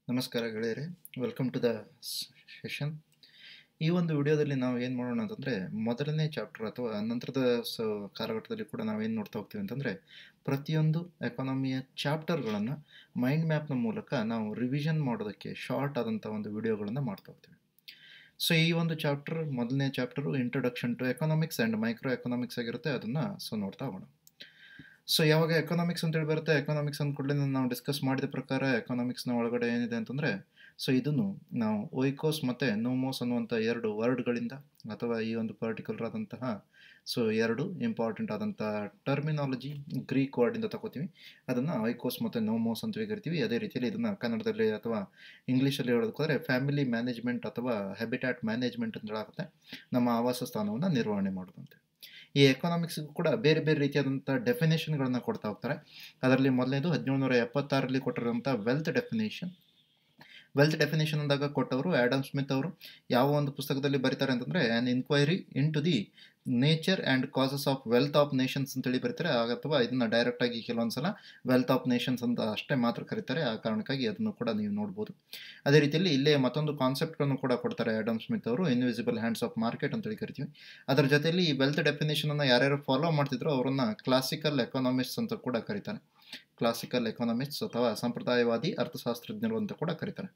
ನಮಸ್ಕಾರ ಗೆಳೆಯರೆ welcome to the session ಈ ಒಂದು ವಿಡಿಯೋದಲ್ಲಿ ನಾವು ಏನು ಮಾಡೋಣ ಅಂತಂದರೆ ಮೊದಲನೇ ಚಾಪ್ಟರ್ ಅಥವಾ ನಂತರದ ಸ ಕಾಲಘಟ್ಟದಲ್ಲಿ ಕೂಡ ನಾವು ಏನು ನೋಡ್ತಾ ಹೋಗ್ತೀವಿ ಅಂತಂದರೆ ಪ್ರತಿಯೊಂದು ಎಕಾನಮಿಯ ಚಾಪ್ಟರ್ಗಳನ್ನು ಮೈಂಡ್ ಮ್ಯಾಪ್ನ ಮೂಲಕ ನಾವು ರಿವಿಷನ್ ಮಾಡೋದಕ್ಕೆ ಶಾರ್ಟ್ ಆದಂಥ ಒಂದು ವಿಡಿಯೋಗಳನ್ನು ಮಾಡ್ತಾ ಹೋಗ್ತೀವಿ ಸೊ ಈ ಒಂದು ಚಾಪ್ಟರ್ ಮೊದಲನೇ chapter introduction to economics and micro economics ಆಗಿರುತ್ತೆ ಅದನ್ನು ಸೊ ನೋಡ್ತಾ ಹೋಗೋಣ ಸೊ ಯಾವಾಗ ಎಕನಾಮಿಕ್ಸ್ ಅಂತೇಳಿ ಬರುತ್ತೆ ಎಕನಾಮಿಕ್ಸ್ ಅಂದ ಕೂಡಲೇ ನಾವು ಡಿಸ್ಕಸ್ ಮಾಡಿದ ಪ್ರಕಾರ ಎಕನಾಮಿಕ್ಸ್ನ ಒಳಗಡೆ ಏನಿದೆ ಅಂತಂದರೆ ಸೊ ಇದನ್ನು ನಾವು ಒಯ್ಕೋಸ್ ಮತ್ತು ನೋಮೋಸ್ ಅನ್ನುವಂಥ ಎರಡು ವರ್ಡ್ಗಳಿಂದ ಅಥವಾ ಈ ಒಂದು ಪರ್ಟಿಕ್ಯುಲರ್ ಆದಂತಹ ಸೊ ಎರಡು ಇಂಪಾರ್ಟೆಂಟ್ ಆದಂಥ ಟರ್ಮಿನಾಲಜಿ ಗ್ರೀಕ್ ವರ್ಡಿಂದ ತಗೋತೀವಿ ಅದನ್ನು ಐಕೋಸ್ ಮತ್ತು ನೋಮೋಸ್ ಅಂತೇಳಿ ಕರಿತೀವಿ ಅದೇ ರೀತಿಯಲ್ಲಿ ಇದನ್ನು ಕನ್ನಡದಲ್ಲಿ ಅಥವಾ ಇಂಗ್ಲೀಷಲ್ಲಿ ಹೇಳೋದಕ್ಕೋದ್ರೆ ಫ್ಯಾಮಿಲಿ ಮ್ಯಾನೇಜ್ಮೆಂಟ್ ಅಥವಾ ಹ್ಯಾಬಿಟ್ಯಾಟ್ ಮ್ಯಾನೇಜ್ಮೆಂಟ್ ಅಂತ ಹೇಳಾಗುತ್ತೆ ನಮ್ಮ ಆವಾಸ ಸ್ಥಾನವನ್ನು ನಿರ್ವಹಣೆ ಮಾಡೋದಂತೆ ಈ ಎಕನಾಮಿಕ್ಸ್ಗೂ ಕೂಡ ಬೇರೆ ಬೇರೆ ರೀತಿಯಾದಂಥ ಡೆಫಿನೇಷನ್ಗಳನ್ನು ಕೊಡ್ತಾ ಹೋಗ್ತಾರೆ ಅದರಲ್ಲಿ ಮೊದಲನೇದು ಹದಿನೇಳುನೂರ ಎಪ್ಪತ್ತಾರರಲ್ಲಿ ಕೊಟ್ಟಿರುವಂಥ ವೆಲ್ತ್ ಡೆಫಿನೇಷನ್ ವೆಲ್ತ್ ಡೆಫಿನೇಷನ್ ಅಂದಾಗ ಕೊಟ್ಟವರು ಆ್ಯಡಮ್ ಸ್ಮಿತ್ ಅವರು ಯಾವ ಒಂದು ಪುಸ್ತಕದಲ್ಲಿ ಬರೀತಾರೆ ಅಂತಂದರೆ an inquiry into the nature and causes of wealth of nations ಅಂತೇಳಿ ಬರೀತಾರೆ ಅಥವಾ ಇದನ್ನು ಡೈರೆಕ್ಟಾಗಿ ಕೆಲವೊಂದು ಸಲ ವೆಲ್ತ್ ಆಫ್ ನೇಷನ್ಸ್ ಅಂತ ಅಷ್ಟೇ ಮಾತ್ರ ಕರೀತಾರೆ ಆ ಕಾರಣಕ್ಕಾಗಿ ಅದನ್ನು ಕೂಡ ನೀವು ನೋಡ್ಬೋದು ಅದೇ ರೀತಿಯಲ್ಲಿ ಇಲ್ಲೇ ಮತ್ತೊಂದು ಕಾನ್ಸೆಪ್ಟ್ಗಳನ್ನು ಕೂಡ ಕೊಡ್ತಾರೆ ಆ್ಯಡಮ್ ಸ್ಮಿತ್ ಅವರು ಇನ್ವಿಸಿಬಲ್ ಹ್ಯಾಂಡ್ಸ್ ಆಫ್ ಮಾರ್ಕೆಟ್ ಅಂತೇಳಿ ಕರಿತೀವಿ ಅದರ ಜೊತೆಯಲ್ಲಿ ಈ ವೆಲ್ತ್ ಡೆಫಿನೇಷನನ್ನು ಯಾರ್ಯಾರು ಫಾಲೋ ಮಾಡ್ತಿದ್ರು ಅವರನ್ನು ಕ್ಲಾಸಿಕಲ್ ಎಕಾನಮಿಕ್ಸ್ ಅಂತ ಕೂಡ ಕರೀತಾರೆ ಕ್ಲಾಸಿಕಲ್ ಎಕಾನಮಿಕ್ಸ್ ಅಥವಾ ಸಂಪ್ರದಾಯವಾದಿ ಅರ್ಥಶಾಸ್ತ್ರಜ್ಞರು ಅಂತ ಕೂಡ ಕರೀತಾರೆ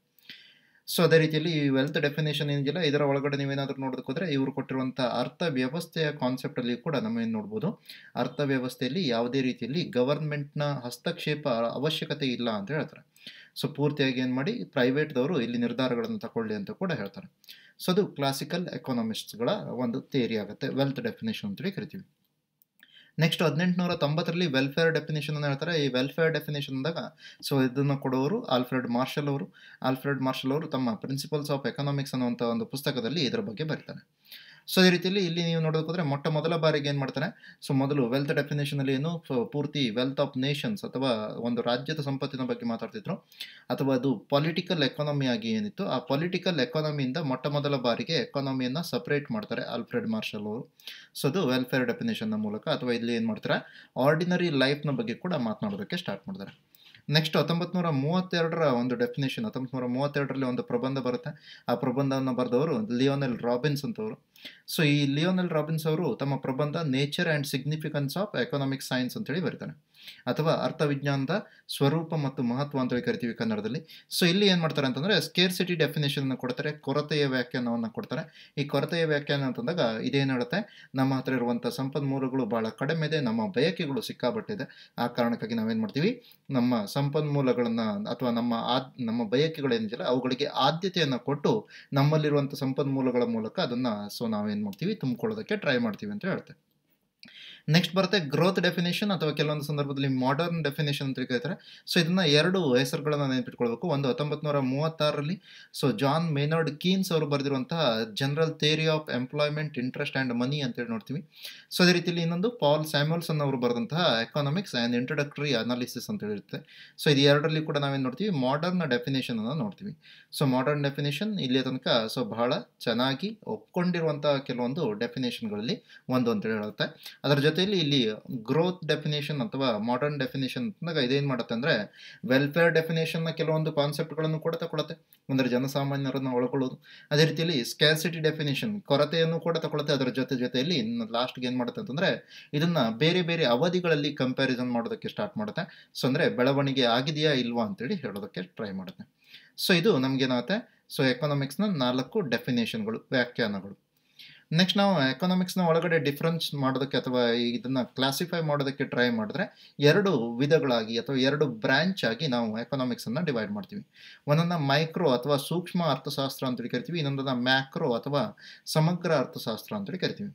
ಸೊ ಅದೇ ರೀತಿಯಲ್ಲಿ ಈ ವೆಲ್ತ್ ಡೆಫಿನೇಷನ್ ಏನಿಲ್ಲ ಇದರ ಒಳಗಡೆ ನೀವೇನಾದರೂ ನೋಡೋದಕ್ಕೆ ಹೋದರೆ ಇವರು ಕೊಟ್ಟಿರುವಂಥ ಅರ್ಥ ವ್ಯವಸ್ಥೆಯ ಕಾನ್ಸೆಪ್ಟಲ್ಲಿ ಕೂಡ ನಾವೇನು ನೋಡ್ಬೋದು ಅರ್ಥ ವ್ಯವಸ್ಥೆಯಲ್ಲಿ ಯಾವುದೇ ರೀತಿಯಲ್ಲಿ ಗವರ್ಮೆಂಟ್ನ ಹಸ್ತಕ್ಷೇಪ ಅವಶ್ಯಕತೆ ಇಲ್ಲ ಅಂತ ಹೇಳ್ತಾರೆ ಸೊ ಪೂರ್ತಿಯಾಗಿ ಏನು ಮಾಡಿ ಪ್ರೈವೇಟ್ದವರು ಇಲ್ಲಿ ನಿರ್ಧಾರಗಳನ್ನು ತಗೊಳ್ಳಿ ಅಂತ ಕೂಡ ಹೇಳ್ತಾರೆ ಸೊ ಅದು ಕ್ಲಾಸಿಕಲ್ ಎಕಾನಮಿಸ್ಟ್ಸ್ಗಳ ಒಂದು ಥಿಯರಿ ಆಗುತ್ತೆ ವೆಲ್ತ್ ಡೆಫಿನೇಷನ್ ಅಂತೇಳಿ ಕರಿತೀವಿ ನೆಕ್ಸ್ಟ್ ಹದಿನೆಂಟುನೂರ ತೊಂಬತ್ತರಲ್ಲಿ ವೆಲ್ಫೇರ್ ಡೆಫಿನೇಷನ್ ಅನ್ನು ಹೇಳ್ತಾರೆ ಈ ವೆಲ್ಫೇರ್ ಡೆಫಿನೇಷನ್ ಅಂದಾಗ ಸೊ ಇದನ್ನು ಕೊಡೋರು ಆಲ್ಫ್ರೆಡ್ ಮಾರ್ಷಲ್ ಅವರು ಆಲ್ಫ್ರೆಡ್ ಮಾರ್ಷಲ್ ಅವರು ತಮ್ಮ ಪ್ರಿನ್ಸಿಪಲ್ಸ್ ಆಫ್ ಎಕನಾಮಿಕ್ಸ್ ಅನ್ನುವಂಥ ಒಂದು ಪುಸ್ತಕದಲ್ಲಿ ಇದರ ಬಗ್ಗೆ ಬರೀತಾರೆ ಸೊ ಅದೇ ರೀತಿಯಲ್ಲಿ ಇಲ್ಲಿ ನೀವು ನೋಡೋದಕ್ಕೋದ್ರೆ ಮೊಟ್ಟ ಮೊದಲ ಬಾರಿಗೆ ಏನು ಮಾಡ್ತಾರೆ ಸೊ ಮೊದಲು ವೆಲ್ತ್ ಡೆಫಿನೇಷನಲ್ಲಿ ಏನು ಪೂರ್ತಿ ವೆಲ್ತ್ ಆಫ್ ನೇಷನ್ಸ್ ಅಥವಾ ಒಂದು ರಾಜ್ಯದ ಸಂಪತ್ತಿನ ಬಗ್ಗೆ ಮಾತಾಡ್ತಿದ್ರು ಅಥವಾ ಅದು ಪೊಲಿಟಿಕಲ್ ಎಕಾನಮಿ ಆಗಿ ಏನಿತ್ತು ಆ ಪೊಲಿಟಿಕಲ್ ಎಕಾನಮಿಯಿಂದ ಮೊಟ್ಟ ಮೊದಲ ಬಾರಿಗೆ ಎಕಾನಮಿಯನ್ನು ಸಪ್ರೇಟ್ ಮಾಡ್ತಾರೆ ಆಲ್ಫ್ರೆಡ್ ಮಾರ್ಷಲ್ ಅವರು ಸೊ ಅದು ವೆಲ್ಫೇರ್ ಡೆಫಿನೇಷನ್ನ ಮೂಲಕ ಅಥವಾ ಇಲ್ಲಿ ಏನು ಮಾಡ್ತಾರೆ ಆರ್ಡಿನರಿ ಲೈಫ್ನ ಬಗ್ಗೆ ಕೂಡ ಮಾತನಾಡೋದಕ್ಕೆ ಸ್ಟಾರ್ಟ್ ಮಾಡ್ತಾರೆ ನೆಕ್ಸ್ಟ್ ಹತ್ತೊಂಬತ್ತು ನೂರ ಮೂವತ್ತೆರಡರ ಒಂದು ಡೆಫಿನೇಷನ್ ಹತ್ತೊಂಬತ್ತು ನೂರ ಮೂವತ್ತೆರಡರಲ್ಲಿ ಒಂದು ಪ್ರಬಂಧ ಬರುತ್ತೆ ಆ ಪ್ರಬಂಧವನ್ನು ಬರೆದವರು ಲಿಯೋನೆಲ್ ರಾಬಿನ್ಸ್ ಅಂತವರು ಸೊ ಈ ಲಿಯೋನೆಲ್ ರಾಬಿನ್ಸ್ ಅವರು ತಮ್ಮ ಪ್ರಬಂಧ nature and significance of economic science ಅಂತೇಳಿ ಬರೀತಾರೆ ಅಥವಾ ಅರ್ಥವಿಜ್ಞಾನದ ಸ್ವರೂಪ ಮತ್ತು ಮಹತ್ವ ಅಂತೇಳಿ ಕರಿತೀವಿ ಕನ್ನಡದಲ್ಲಿ ಸೊ ಇಲ್ಲಿ ಏನು ಮಾಡ್ತಾರೆ ಅಂತಂದರೆ ಸ್ಕೇರ್ಸಿಟಿ ಡೆಫಿನೇಷನ್ ಕೊಡ್ತಾರೆ ಕೊರತೆಯ ವ್ಯಾಖ್ಯಾನವನ್ನು ಕೊಡ್ತಾರೆ ಈ ಕೊರತೆಯ ವ್ಯಾಖ್ಯಾನ ಅಂತಂದಾಗ ಇದೇನು ಹೇಳುತ್ತೆ ನಮ್ಮ ಹತ್ರ ಇರುವಂಥ ಸಂಪನ್ಮೂಲಗಳು ಭಾಳ ಕಡಿಮೆ ಇದೆ ನಮ್ಮ ಬಯಕೆಗಳು ಸಿಕ್ಕಾಬಟ್ಟಿದೆ ಆ ಕಾರಣಕ್ಕಾಗಿ ನಾವೇನು ಮಾಡ್ತೀವಿ ನಮ್ಮ ಸಂಪನ್ಮೂಲಗಳನ್ನು ಅಥವಾ ನಮ್ಮ ಆದ್ ನಮ್ಮ ಬಯಕೆಗಳೇನಿದೆಯಲ್ಲ ಅವುಗಳಿಗೆ ಆದ್ಯತೆಯನ್ನು ಕೊಟ್ಟು ನಮ್ಮಲ್ಲಿರುವಂಥ ಸಂಪನ್ಮೂಲಗಳ ಮೂಲಕ ಅದನ್ನು ಸೊ ನಾವೇನು ಮಾಡ್ತೀವಿ ತುಂಬಿಕೊಳ್ಳೋದಕ್ಕೆ ಟ್ರೈ ಮಾಡ್ತೀವಿ ಅಂತ ಹೇಳ್ತೆ ನೆಕ್ಸ್ಟ್ ಬರುತ್ತೆ ಗ್ರೋತ್ ಡೆಫಿನೇಷನ್ ಅಥವಾ ಕೆಲವೊಂದು ಸಂದರ್ಭದಲ್ಲಿ ಮಾಡರ್ನ್ ಡೆಫಿನೇಷನ್ ಅಂತ ಕರೀತಾರೆ ಸೊ ಇದನ್ನು ಎರಡು ಹೆಸರುಗಳನ್ನು ನೆನಪಿಟ್ಕೊಳ್ಬೇಕು ಒಂದು ಹತ್ತೊಂಬತ್ತು ನೂರ ಮೂವತ್ತಾರರಲ್ಲಿ ಸೊ ಜಾನ್ ಮೇನರ್ಡ್ ಕೀನ್ಸ್ ಅವರು ಬರೆದಿರುವಂತಹ general theory of employment interest and money ಅಂತೇಳಿ ನೋಡ್ತೀವಿ ಸೊ ಅದೇ ರೀತಿಯಲ್ಲಿ ಇನ್ನೊಂದು ಪಾಲ್ ಸ್ಯಾಮ್ಯಲ್ಸನ್ ಅವರು ಬರೆದಂತಹ ಎಕಾನಮಿಕ್ಸ್ ಆ್ಯಂಡ್ ಇಂಟ್ರೊಡಕ್ಟರಿ ಅನಾಲಿಸಿಸ್ ಅಂತ ಹೇಳಿರುತ್ತೆ ಸೊ ಇದು ಎರಡರಲ್ಲಿ ಕೂಡ ನಾವೇನು ನೋಡ್ತೀವಿ ಮಾಡರ್ನ್ ಡೆಫಿನೇಷನ್ ಅನ್ನು ನೋಡ್ತೀವಿ ಸೊ ಮಾಡರ್ನ್ ಡೆಫಿನೇಷನ್ ಇಲ್ಲಿ ತನಕ ಸೊ ಬಹಳ ಚೆನ್ನಾಗಿ ಒಪ್ಕೊಂಡಿರುವಂಥ ಕೆಲವೊಂದು ಡೆಫಿನೇಷನ್ಗಳಲ್ಲಿ ಒಂದು ಅಂತೇಳಿ ಹೇಳುತ್ತೆ ಅದರ ಜೊತೆಯಲ್ಲಿ ಇಲ್ಲಿ ಗ್ರೋತ್ ಡೆಫಿನೇಷನ್ ಅಥವಾ ಮಾಡರ್ನ್ ಡೆಫಿನೇಷನ್ ಅಂದಾಗ ಇದೇನು ಮಾಡುತ್ತೆ ಅಂದರೆ ವೆಲ್ಫೇರ್ ಡೆಫಿನೇಷನ್ನ ಕೆಲವೊಂದು ಕಾನ್ಸೆಪ್ಟ್ಗಳನ್ನು ಕೂಡ ತಗೊಳುತ್ತೆ ಅಂದರೆ ಜನಸಾಮಾನ್ಯರನ್ನು ಒಳಗೊಳ್ಳೋದು ಅದೇ ರೀತಿಯಲ್ಲಿ ಸ್ಕ್ಯಾಸಿಟಿ ಡೆಫಿನೇಷನ್ ಕೊರತೆಯನ್ನು ಕೂಡ ತಗೊಳುತ್ತೆ ಅದರ ಜೊತೆ ಜೊತೆಯಲ್ಲಿ ಲಾಸ್ಟ್ಗೆ ಏನು ಮಾಡುತ್ತೆ ಅಂತಂದರೆ ಇದನ್ನು ಬೇರೆ ಬೇರೆ ಅವಧಿಗಳಲ್ಲಿ ಕಂಪ್ಯಾರಿಸನ್ ಮಾಡೋದಕ್ಕೆ ಸ್ಟಾರ್ಟ್ ಮಾಡುತ್ತೆ ಸೊ ಅಂದರೆ ಬೆಳವಣಿಗೆ ಆಗಿದೆಯಾ ಇಲ್ವಾ ಅಂತೇಳಿ ಹೇಳೋದಕ್ಕೆ ಟ್ರೈ ಮಾಡುತ್ತೆ ಸೊ ಇದು ನಮಗೇನಾಗುತ್ತೆ ಸೊ ಎಕನಾಮಿಕ್ಸ್ನ ನಾಲ್ಕು ಡೆಫಿನೇಷನ್ಗಳು ವ್ಯಾಖ್ಯಾನಗಳು ನೆಕ್ಸ್ಟ್ ನಾವು ಎಕನಾಮಿಕ್ಸ್ನ ಒಳಗಡೆ ಡಿಫ್ರೆನ್ಸ್ ಮಾಡೋದಕ್ಕೆ ಅಥವಾ ಇದನ್ನು ಕ್ಲಾಸಿಫೈ ಮಾಡೋದಕ್ಕೆ ಟ್ರೈ ಮಾಡಿದ್ರೆ ಎರಡು ವಿಧಗಳಾಗಿ ಅಥವಾ ಎರಡು ಬ್ರ್ಯಾಂಚ್ ಆಗಿ ನಾವು ಎಕನಾಮಿಕ್ಸನ್ನು ಡಿವೈಡ್ ಮಾಡ್ತೀವಿ ಒಂದನ್ನು ಮೈಕ್ರೋ ಅಥವಾ ಸೂಕ್ಷ್ಮ ಅರ್ಥಶಾಸ್ತ್ರ ಅಂತೇಳಿ ಕರಿತೀವಿ ಇನ್ನೊಂದನ್ನು ಮ್ಯಾಕ್ರೋ ಅಥವಾ ಸಮಗ್ರ ಅರ್ಥಶಾಸ್ತ್ರ ಅಂತೇಳಿ ಕರಿತೀವಿ